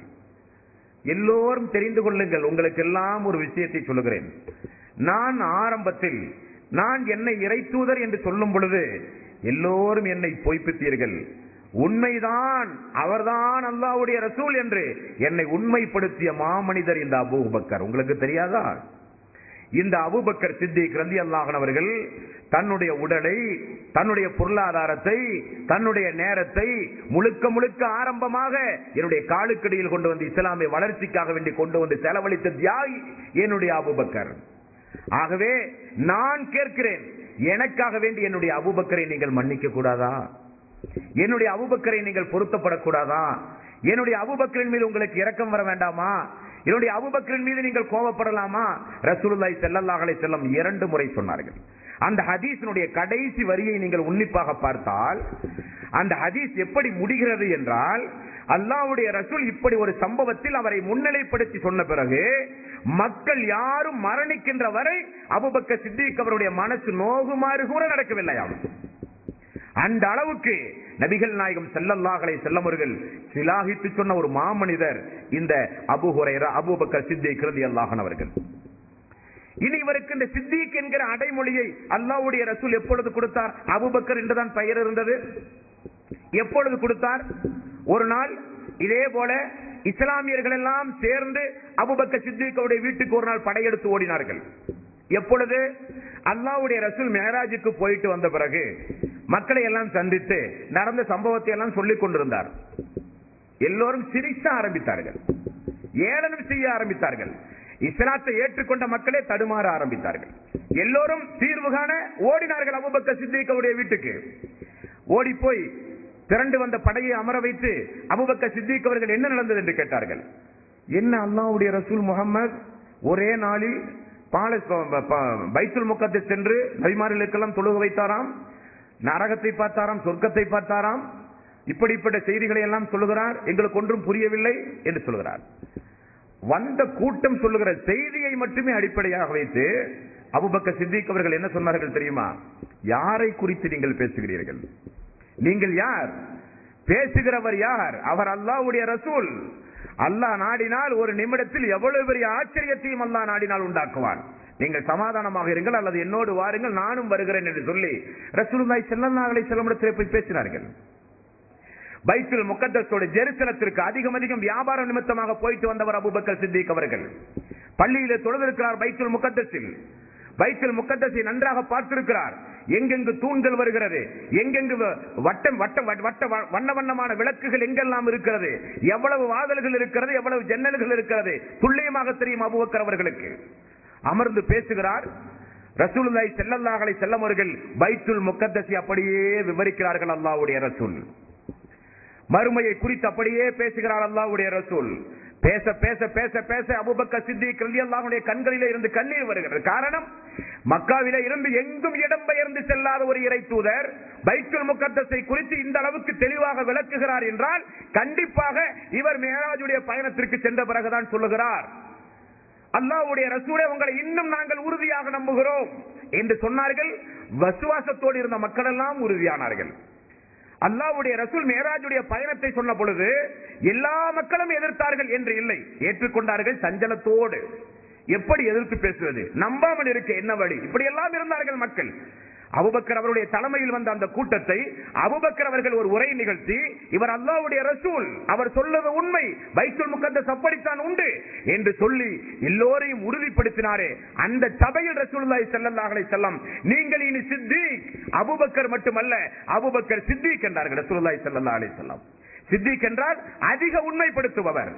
எல்லோரும் தெரிந்து கொள்ளுங்கள் உங்களுக்கு எல்லாம் ஒரு விஷயத்தை சொல்லுகிறேன் நான் ஆரம்பத்தில் நான் என்னை இறைத்தூதர் என்று சொல்லும் பொழுது எல்லோரும் என்னை பொய்ப்பித்தீர்கள் உண்மைதான் அவர்தான் அல்லாவுடைய ரசூல் என்று என்னை உண்மைப்படுத்திய மாமனிதர் இந்த அபூபக்கர் உங்களுக்கு தெரியாதா இந்த அபுபக்கர் சித்திக் ரந்தி அல்லாஹன் அவர்கள் தன்னுடைய உடலை தன்னுடைய பொருளாதாரத்தை தன்னுடைய நேரத்தை முழுக்க முழுக்க ஆரம்பமாக என்னுடைய காலுக்கடியில் கொண்டு வந்து இஸ்லாமிய வளர்ச்சிக்காக வேண்டி கொண்டு வந்து செலவழித்த தியாகி என்னுடைய அபுபக்கர் ஆகவே நான் கேட்கிறேன் எனக்காக வேண்டி என்னுடைய அபுபக்கரை நீங்கள் மன்னிக்க கூடாதா என்னுடைய அபுபக்கரை நீங்கள் பொருத்தப்படக்கூடாதா என்னுடைய அபுபக்கரின் மீது உங்களுக்கு இரக்கம் வர வேண்டாமா என்னுடைய அபுபக்கரின் மீது நீங்கள் கோபப்படலாமா ரசூலுல்லாய் செல்லல்லாஹலை செல்லம் இரண்டு முறை சொன்னார்கள் அந்த ஹதீஸினுடைய கடைசி வரியை நீங்கள் உன்னிப்பாக பார்த்தால் அந்த ஹதீஸ் எப்படி முடிகிறது என்றால் அல்லாவுடைய ரசூல் இப்படி ஒரு சம்பவத்தில் அவரை முன்னிலைப்படுத்தி சொன்ன பிறகு மக்கள் யாரும் மரணிக்கின்ற வரை அபுபக்க சித்திக் அவருடைய மனசு நோகுமாறு கூட நடக்கவில்லையாம் அந்த அளவுக்கு நபிகள் நாயகம் செல்லல்லாஹலை செல்லமர்கள் சிலாகித்து சொன்ன ஒரு மாமனிதர் இந்த அபு ஹுரைரா அபுபக்கர் சித்திக் ரதி அல்லாஹன் அவர்கள் இனி இவருக்கு இந்த சித்திக் என்கிற அடைமொழியை அல்லாவுடைய ரசூல் எப்பொழுது கொடுத்தார் அபுபக்கர் என்றுதான் பெயர் இருந்தது எப்பொழுது கொடுத்தார் ஒரு நாள் இதே போல இஸ்லாமியர்கள் எல்லாம் சேர்ந்து அபுபக்க சித்திகவுடைய வீட்டுக்கு ஒரு நாள் படையெடுத்து ஓடினார்கள் எப்பொழுது அல்லாவுடைய ரசூல் மேராஜுக்கு போயிட்டு வந்த பிறகு மக்களை எல்லாம் சந்தித்து நடந்த சம்பவத்தை எல்லாம் சொல்லிக் கொண்டிருந்தார் எல்லோரும் சிரிக்க ஆரம்பித்தார்கள் ஏளனம் செய்ய ஆரம்பித்தார்கள் இஸ்லாத்தை ஏற்றுக்கொண்ட மக்களே தடுமாற ஆரம்பித்தார்கள் எல்லோரும் தீர்வு காண ஓடினார்கள் அபுபக்க சித்திகவுடைய வீட்டுக்கு ஓடி போய் திரண்டு வந்த படையை அமர வைத்து அபுபக்க சித்திக் அவர்கள் என்ன நடந்தது என்று கேட்டார்கள் என்ன அல்லாவுடைய ரசூல் முகமது ஒரே நாளில் பைத்துல் முக்கத்தை சென்று நபிமார்களுக்கெல்லாம் தொழுக வைத்தாராம் நரகத்தை பார்த்தாராம் சொர்க்கத்தை பார்த்தாராம் இப்படிப்பட்ட செய்திகளை எல்லாம் சொல்லுகிறார் எங்களுக்கு ஒன்றும் புரியவில்லை என்று சொல்கிறார் வந்த கூட்டம் சொல்லுகிற செய்தியை மட்டுமே அடிப்படையாக வைத்து அபுபக்கர் சித்திக் அவர்கள் என்ன சொன்னார்கள் தெரியுமா யாரை குறித்து நீங்கள் பேசுகிறீர்கள் நீங்கள் யார் பேசுகிறவர் யார் அவர் அல்லாஹ்வுடைய ரசூல் அல்லாஹ் நாடினால் ஒரு நிமிடத்தில் எவ்வளவு பெரிய ஆச்சரியத்தையும் அல்லாஹ் நாடினால் உண்டாக்குவான் நீங்கள் சமாதானமாக இருங்கள் அல்லது என்னோடு வாருங்கள் நானும் வருகிறேன் என்று சொல்லி ரசூலுல்லாஹி ஸல்லல்லாஹு அலைஹி வஸல்லம் இடத்தில் போய் பேசினார்கள் பைத்துல் முகத்தஸோட ஜெருசலத்திற்கு அதிகம் அதிகம் வியாபார நிமித்தமாக போயிட்டு வந்தவர் அபூபக்கர் சித்திக் அவர்கள் பள்ளியிலே தொழுதிருக்கிறார் பைத்துல் முகத்தஸில் பைத்துல் முகத்தஸை நன்றாக பார்த்திருக்கிறார் எங்கெங்கு தூண்கள் வருகிறது எங்கெங்கு வ- வட்டம் வட்டம் வட்ட- வட்ட வ- வண்ண வண்ணமான விளக்குகள் எங்கெல்லாம் இருக்கிறது எவ்வளவு வாதல்கள் இருக்கிறது எவ்வளவு ஜன்னல்கள் இருக்கிறது துல்லியமாக தெரியும் அபூபக்கர் அவர்களுக்கு அமர்ந்து பேசுகிறார் ரசூலுல்லாஹி ஸல்லல்லாஹு அலைஹி வஸல்லம் அவர்கள் பைத்துல் முகத்தஸை அப்படியே விவரிக்கிறார்கள் அல்லாஹ்வுடைய ரசூல் மறுமையை குறித்து அப்படியே பேசுகிறார் அல்லாஹ்வுடைய ரசூல் பேச பேச பேச பேச அபூபக்கர் சித்திக் ரலியல்லாஹுடைய கண்களிலே இருந்து கண்ணீர் வருகிறது காரணம் மக்காவிலே இருந்து எங்கும் இடம்பெயர்ந்து செல்லாத ஒரு இறை தூதர் பைத்துல் முகத்தஸை குறித்து இந்த அளவுக்கு தெளிவாக விளக்குகிறார் என்றால் கண்டிப்பாக இவர் மேராஜுடைய பயணத்திற்கு சென்ற பிறகுதான் சொல்லுகிறார் அல்லாஹ்வுடைய ரசூலை உங்களை இன்னும் நாங்கள் உறுதியாக நம்புகிறோம் என்று சொன்னார்கள் வசுவாசத்தோடு இருந்த மக்கள் எல்லாம் உறுதியானார்கள் அல்லாஹ்வுடைய ரசூல் மேராஜுடைய பயணத்தை சொன்ன பொழுது எல்லா மக்களும் எதிர்த்தார்கள் என்று இல்லை ஏற்றுக்கொண்டார்கள் சஞ்சலத்தோடு எப்படி எதிர்த்து பேசுவது நம்பாமல் இருக்க என்ன வழி இப்படி எல்லாம் இருந்தார்கள் மக்கள் அபுபக்கர் அவருடைய தலைமையில் வந்த அந்த கூட்டத்தை அபுபக்கர் அவர்கள் ஒரு உரை நிகழ்த்தி இவர் அல்லாஹ்வுடைய ரசூல் அவர் சொல்வது உண்மை பைத்துல் முகத்தஸ் அப்படித்தான் உண்டு என்று சொல்லி எல்லோரையும் உறுதிப்படுத்தினாரே அந்த சபையில் ரசூலுல்லாஹி ஸல்லல்லாஹு அலைஹி வஸல்லம் நீங்கள் இனி சித்திக் அபூபக்கர் மட்டுமல்ல அபூபக்கர் சித்திக் என்றார்கள் ரசூலுல்லாஹி ஸல்லல்லாஹு அலைஹி வஸல்லம் சித்திக் என்றால் அதிக உண்மைப்படுத்துபவர்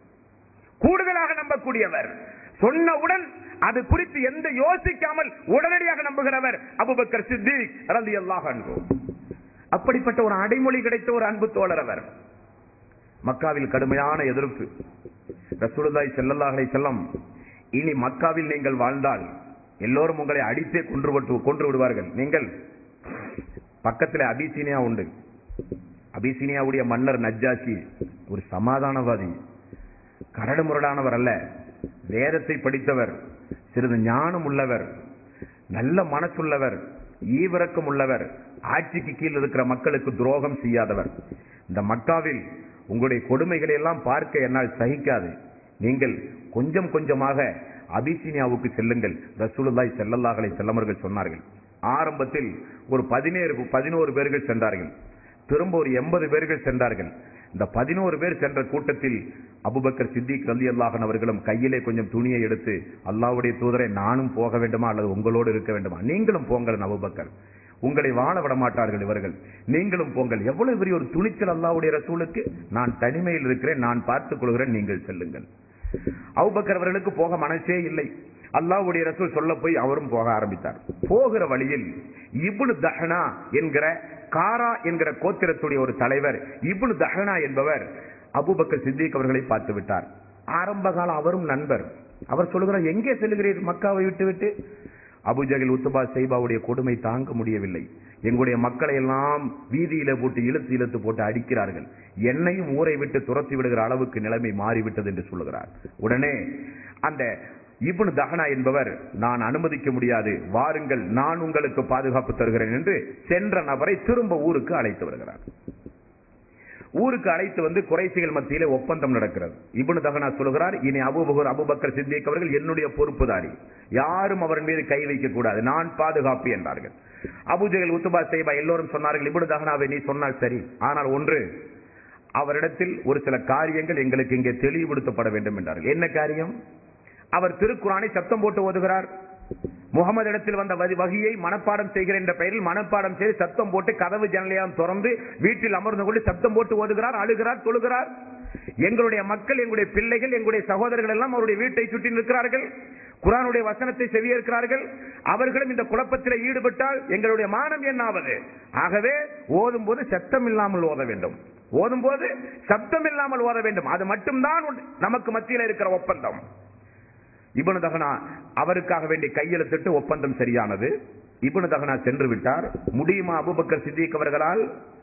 கூடுதலாக நம்பக்கூடியவர் சொன்னவுடன் அது குறித்து எந்த யோசிக்காமல் உடனடியாக நம்புகிறவர் அபுபக்கர் சித்திக் ரலியல்லாஹு அன்ஹு அப்படிப்பட்ட ஒரு அடைமொழி கிடைத்த ஒரு அன்பு தோழர் அவர் மக்காவில் கடுமையான எதிர்ப்பு ரசூலுல்லாஹி ஸல்லல்லாஹு அலைஹி வஸல்லம் இனி மக்காவில் நீங்கள் வாழ்ந்தால் எல்லோரும் உங்களை அடித்தே கொன்று விட்டு- கொன்று விடுவார்கள் நீங்கள் பக்கத்தில் அபிசீனியா உண்டு அபிசீனியாவுடைய மன்னர் நஜ்ஜாஷி ஒரு சமாதானவாதி கரடு முரடானவர் அல்ல வேதத்தை படித்தவர் சிறிது ஞானம் உள்ளவர் நல்ல மனசுள்ளவர் ஈவிரக்கம் உள்ளவர் ஆட்சிக்கு கீழ் இருக்கிற மக்களுக்கு துரோகம் செய்யாதவர் இந்த மக்காவில் உங்களுடைய கொடுமைகளை எல்லாம் பார்க்க என்னால் சகிக்காது நீங்கள் கொஞ்சம் கொஞ்சமாக அபிசீனியாவுக்கு செல்லுங்கள் ரசூலுல்லாஹி ஸல்லல்லாஹு அலைஹி வஸல்லம் அவர்கள் சொன்னார்கள் ஆரம்பத்தில் ஒரு பதினேழு பதினோரு பேர்கள் சென்றார்கள் திரும்ப ஒரு எண்பது பேர்கள் சென்றார்கள் இந்த பதினோரு பேர் சென்ற கூட்டத்தில் அபுபக்கர் சித்திக் ரலி அல்லாஹன் அவர்களும் கையிலே கொஞ்சம் துணியை எடுத்து அல்லாஹ்வுடைய தூதரை நானும் போக வேண்டுமா அல்லது உங்களோடு இருக்க வேண்டுமா நீங்களும் போங்கள் அபுபக்கர் உங்களை வாழ விட மாட்டார்கள் இவர்கள் நீங்களும் போங்கள் எவ்வளவு பெரிய ஒரு துணிச்சல் அல்லாஹ்வுடைய ரசூலுக்கு நான் தனிமையில் இருக்கிறேன் நான் பார்த்துக் கொள்கிறேன் நீங்கள் செல்லுங்கள் அபுபக்கர் அவர்களுக்கு போக மனசே இல்லை அல்லாஹ்வுடைய ரசூல் சொல்ல போய் அவரும் போக ஆரம்பித்தார் போகிற வழியில் இப்னு தஹனா என்கிற காரா என்கிற கோத்திரத்துடைய ஒரு தலைவர் இப்னு தஹனா என்பவர் அபூபக்கர் சித்திக் அவர்களை பார்த்து விட்டார் ஆரம்ப காலம் அவரும் நண்பர் அவர் சொல்லுகிறார் எங்கே செல்கிறீர் மக்காவை விட்டு விட்டு அபுஜகில் உத்துபா செய்பாவுடைய கொடுமை தாங்க முடியவில்லை எங்களுடைய மக்களை எல்லாம் வீதியில போட்டு இழுத்து இழுத்து போட்டு அடிக்கிறார்கள் என்னையும் ஊரை விட்டு துரத்தி விடுகிற அளவுக்கு நிலைமை மாறிவிட்டது என்று சொல்லுகிறார் உடனே அந்த இப்னு தஹனா என்பவர் நான் அனுமதிக்க முடியாது வாருங்கள் நான் உங்களுக்கு பாதுகாப்பு தருகிறேன் என்று சென்ற நபரை திரும்ப ஊருக்கு அழைத்து வருகிறார் ஊருக்கு அழைத்து வந்து குறைசிகள் மத்தியிலே ஒப்பந்தம் நடக்கிறது இப்னு தகனா சொல்கிறார் இனி அபூபக்கர் அபூபக்கர் சித்திக் அவர்கள் என்னுடைய பொறுப்புதாரி யாரும் அவர் மீது கை வைக்க கூடாது நான் பாதுகாப்பு என்றார்கள் அபூஜகல் உத்துபா செய்பா எல்லோரும் சொன்னார்கள் இப்னு தகனாவை நீ சொன்னால் சரி ஆனால் ஒன்று அவரிடத்தில் ஒரு சில காரியங்கள் எங்களுக்கு இங்கே தெளிவுபடுத்தப்பட வேண்டும் என்றார்கள் என்ன காரியம் அவர் திருக்குறானை சத்தம் போட்டு ஓதுகிறார் முகமது இடத்தில் வந்த வதி- வகியை மனப்பாடம் செய்கிறேன் என்ற பெயரில் மனப்பாடம் செய்து சத்தம் போட்டு கதவு ஜன்னலையாம் திறந்து வீட்டில் அமர்ந்து கொண்டு சத்தம் போட்டு ஓதுகிறார் அழுகிறார் தொழுகிறார் எங்களுடைய மக்கள் எங்களுடைய பிள்ளைகள் எங்களுடைய சகோதரர்கள் எல்லாம் அவருடைய வீட்டை சுற்றி நிற்கிறார்கள் குரானுடைய வசனத்தை செவியேற்கிறார்கள் அவர்களும் இந்த குழப்பத்தில் ஈடுபட்டால் எங்களுடைய மானம் என்னாவது ஆகவே ஓதும் போது சத்தம் இல்லாமல் ஓத வேண்டும் ஓதும் போது சப்தம் இல்லாமல் ஓத வேண்டும் அது மட்டும்தான் உன்- நமக்கு மத்தியில் இருக்கிற ஒப்பந்தம் இப்னு தகனா அவருக்காக வேண்டி கையெழுத்திட்டு ஒப்பந்தம் சரியானது இப்னு தகனா சென்று விட்டார் முடியுமா அபூபக்கர் சித்திக் அவர்களால்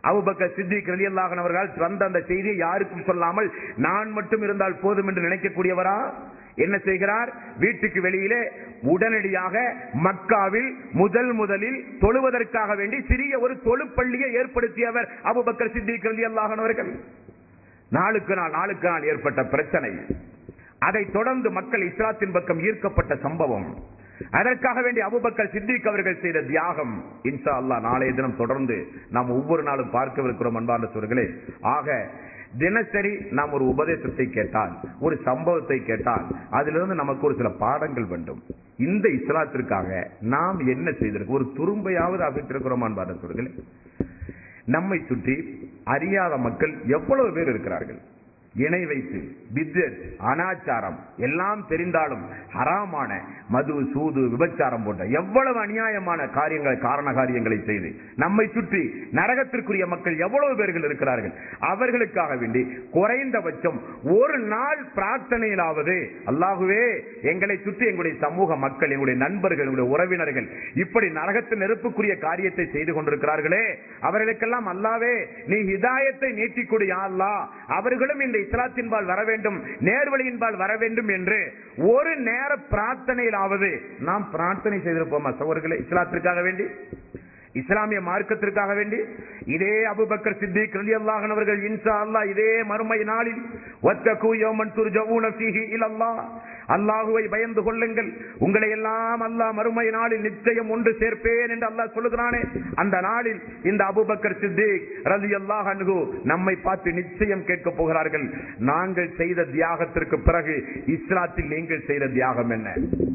அபுபக்கர் சித்திக் ரலியல்லாஹு அவர்கள் வந்த அந்த செய்தியை யாருக்கும் சொல்லாமல் நான் மட்டும் இருந்தால் போதும் என்று நினைக்கக்கூடியவரா என்ன செய்கிறார் வீட்டுக்கு வெளியிலே உடனடியாக மக்காவில் முதல் முதலில் தொழுவதற்காக வேண்டி சிறிய ஒரு தொழுப்பள்ளியை ஏற்படுத்தியவர் அபுபக்கர் சித்திக் ரலியல்லாஹு அவர்கள் நாளுக்கு நாள் நாளுக்கு நாள் ஏற்பட்ட பிரச்சனை அதை தொடர்ந்து மக்கள் இஸ்லாத்தின் பக்கம் ஈர்க்கப்பட்ட சம்பவம் அதற்காக வேண்டி அபுபக்கர் சித்திக் அவர்கள் செய்த தியாகம் இன்ஷா அல்லாஹ் நாளைய தினம் தொடர்ந்து நாம் ஒவ்வொரு நாளும் பார்க்கவிருக்கிறோம் அன்பார்ந்த சோர்களே ஆக தினசரி நாம் ஒரு உபதேசத்தை கேட்டால் ஒரு சம்பவத்தை கேட்டால் அதிலிருந்து நமக்கு ஒரு சில பாடங்கள் வேண்டும் இந்த இஸ்லாத்திற்காக நாம் என்ன செய்திருக்கோம் ஒரு துரும்பையாவது அகற்றிருக்கிறோம் அன்பார்ந்த சோர்களே நம்மை சுற்றி அறியாத மக்கள் எவ்வளவு பேர் இருக்கிறார்கள் இணை வைத்து பித்வத் அனாச்சாரம் எல்லாம் தெரிந்தாலும் ஹராமான மது சூது விபச்சாரம் போன்ற எவ்வளவு அநியாயமான காரியங்கள் காரண காரியங்களை செய்து நம்மை சுற்றி நரகத்திற்குரிய மக்கள் எவ்வளவு பேர்கள் இருக்கிறார்கள் அவர்களுக்காக வேண்டி குறைந்தபட்சம் ஒரு நாள் பிரார்த்தனையிலாவது அல்லாஹுவே எங்களை சுற்றி எங்களுடைய சமூக மக்கள் எங்களுடைய நண்பர்கள் எங்களுடைய உறவினர்கள் இப்படி நரகத்து நெருப்புக்குரிய காரியத்தை செய்து கொண்டிருக்கிறார்களே அவர்களுக்கெல்லாம் அல்லாவே நீ ஹிதாயத்தை நீட்டிக்கொடு யா அல்லாஹ் அவர்களும் இந்த இஸ்லாத்தின்பால் வர வேண்டும் நேர்வழியின்பால் வர வேண்டும் என்று ஒரு நேர பிரார்த்தனையிலாவது நாம் பிரார்த்தனை செய்திருப்போமா சகோதரர்களே இஸ்லாத்திற்காக வேண்டி இஸ்லாமிய மார்க்கத்திற்காக வேண்டி இதே அபுபக்கர் சித்திக் ரலியல்லாஹு அன்ஹு அவர்கள் இன்ஷா அல்லாஹ் இதே மறுமை நாளில் வத்தகு யௌமன் துர்ஜஊன ஃபீஹி இலல்லாஹ் அல்லாஹுவை பயந்து கொள்ளுங்கள் உங்களை எல்லாம் அல்லாஹ் மறுமை நாளில் நிச்சயம் ஒன்று சேர்ப்பேன் என்று அல்லாஹ் சொல்லுகிறானே அந்த நாளில் இந்த அபுபக்கர் சித்திக் ரலியல்லாஹு அன்ஹு நம்மை பார்த்து நிச்சயம் கேட்க போகிறார்கள் நாங்கள் செய்த தியாகத்திற்கு பிறகு இஸ்லாத்தில் நீங்கள் செய்த தியாகம் என்ன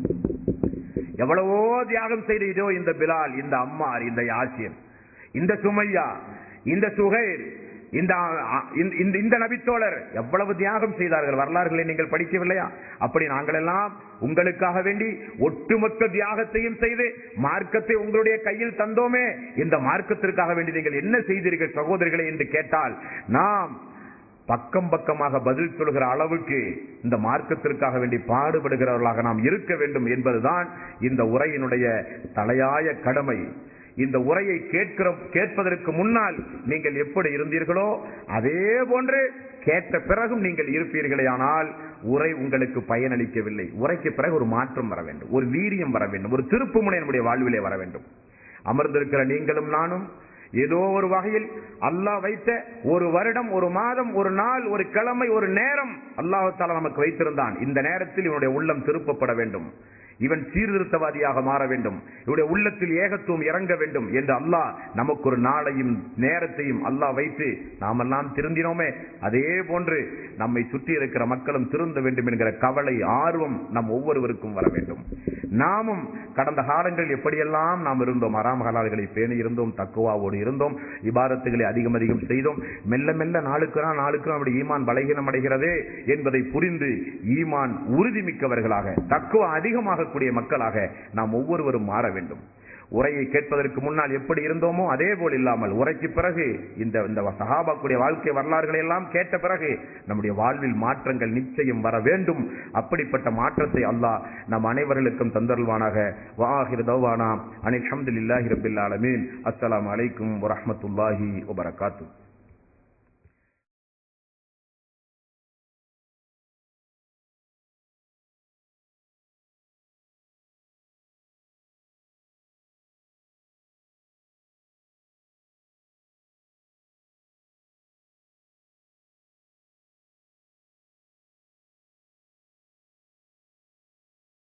எவ்வளவோ தியாகம் செய்த இதோ இந்த பிலால் இந்த அம்மார் இந்த யாசிர் இந்த சுமையா இந்த சுகைர் இந்த இந்த- இந்த- இந்த நபித்தோழர் எவ்வளவு தியாகம் செய்தார்கள் வரலாறுகளை நீங்கள் படிக்கவில்லையா அப்படி நாங்கள் எல்லாம் உங்களுக்காக வேண்டி ஒட்டுமொத்த தியாகத்தையும் செய்து மார்க்கத்தை உங்களுடைய கையில் தந்தோமே இந்த மார்க்கத்திற்காக வேண்டி நீங்கள் என்ன செய்தீர்கள் சகோதரிகளை என்று கேட்டால் நாம் பக்கம் பக்கமாக பதில் சொல்கிற அளவுக்கு இந்த மார்க்கத்திற்காக வேண்டி பாடுபடுகிறவர்களாக நாம் இருக்க வேண்டும் என்பதுதான் இந்த உரையினுடைய தலையாய கடமை இந்த உரையை கேட்கிற கேட்பதற்கு முன்னால் நீங்கள் எப்படி இருந்தீர்களோ அதே போன்று கேட்ட பிறகும் நீங்கள் இருப்பீர்களே ஆனால் உரை உங்களுக்கு பயனளிக்கவில்லை உரைக்கு பிறகு ஒரு மாற்றம் வர வேண்டும் ஒரு வீரியம் வர வேண்டும் ஒரு திருப்புமுனை நம்முடைய வாழ்விலே வர வேண்டும் அமர்ந்திருக்கிற நீங்களும் நானும் ஏதோ ஒரு வகையில் அல்லாஹ் வைத்த ஒரு வருடம் ஒரு மாதம் ஒரு நாள் ஒரு கிழமை ஒரு நேரம் அல்லாஹால நமக்கு வைத்திருந்தான் இந்த நேரத்தில் இவனுடைய உள்ளம் திருப்பப்பட வேண்டும் இவன் சீர்திருத்தவாதியாக மாற வேண்டும் இவனுடைய உள்ளத்தில் ஏகத்துவம் இறங்க வேண்டும் என்று அல்லாஹ் நமக்கு ஒரு நாளையும் நேரத்தையும் அல்லாஹ் வைத்து நாமெல்லாம் திருந்தினோமே அதே போன்று நம்மை சுற்றி இருக்கிற மக்களும் திருந்த வேண்டும் என்கிற கவலை ஆர்வம் நம் ஒவ்வொருவருக்கும் வர வேண்டும் நாமும் கடந்த காலங்களில் எப்படியெல்லாம் நாம் இருந்தோம் அறாம் ஹலால்களை பேணி இருந்தோம் தக்குவாவோடு இருந்தோம் இபாரத்துகளை அதிகம் அதிகம் செய்தோம் மெல்ல மெல்ல நாளுக்கு நாள் நாளுக்கு நாள் நம்முடைய ஈமான் பலகீனம் அடைகிறதே என்பதை புரிந்து ஈமான் உறுதிமிக்கவர்களாக தக்குவா அதிகமாகக்கூடிய மக்களாக நாம் ஒவ்வொருவரும் மாற வேண்டும் உரையை கேட்பதற்கு முன்னால் எப்படி இருந்தோமோ அதே போல் இல்லாமல் உரைக்கு பிறகு இந்த இந்த சஹாபாக்குடைய வாழ்க்கை வரலாறுகளை எல்லாம் கேட்ட பிறகு நம்முடைய வாழ்வில் மாற்றங்கள் நிச்சயம் வர வேண்டும் அப்படிப்பட்ட மாற்றத்தை அல்லாஹ் நம் அனைவர்களுக்கும் தந்தருள்வானாக வாஹிர் தௌவானா அனில் ஹம்துலில்லாஹி ரபில் ஆலமீன் அஸ்ஸலாமு அலைக்கும் வரஹ்மத்துல்லாஹி வபரகாத்துஹு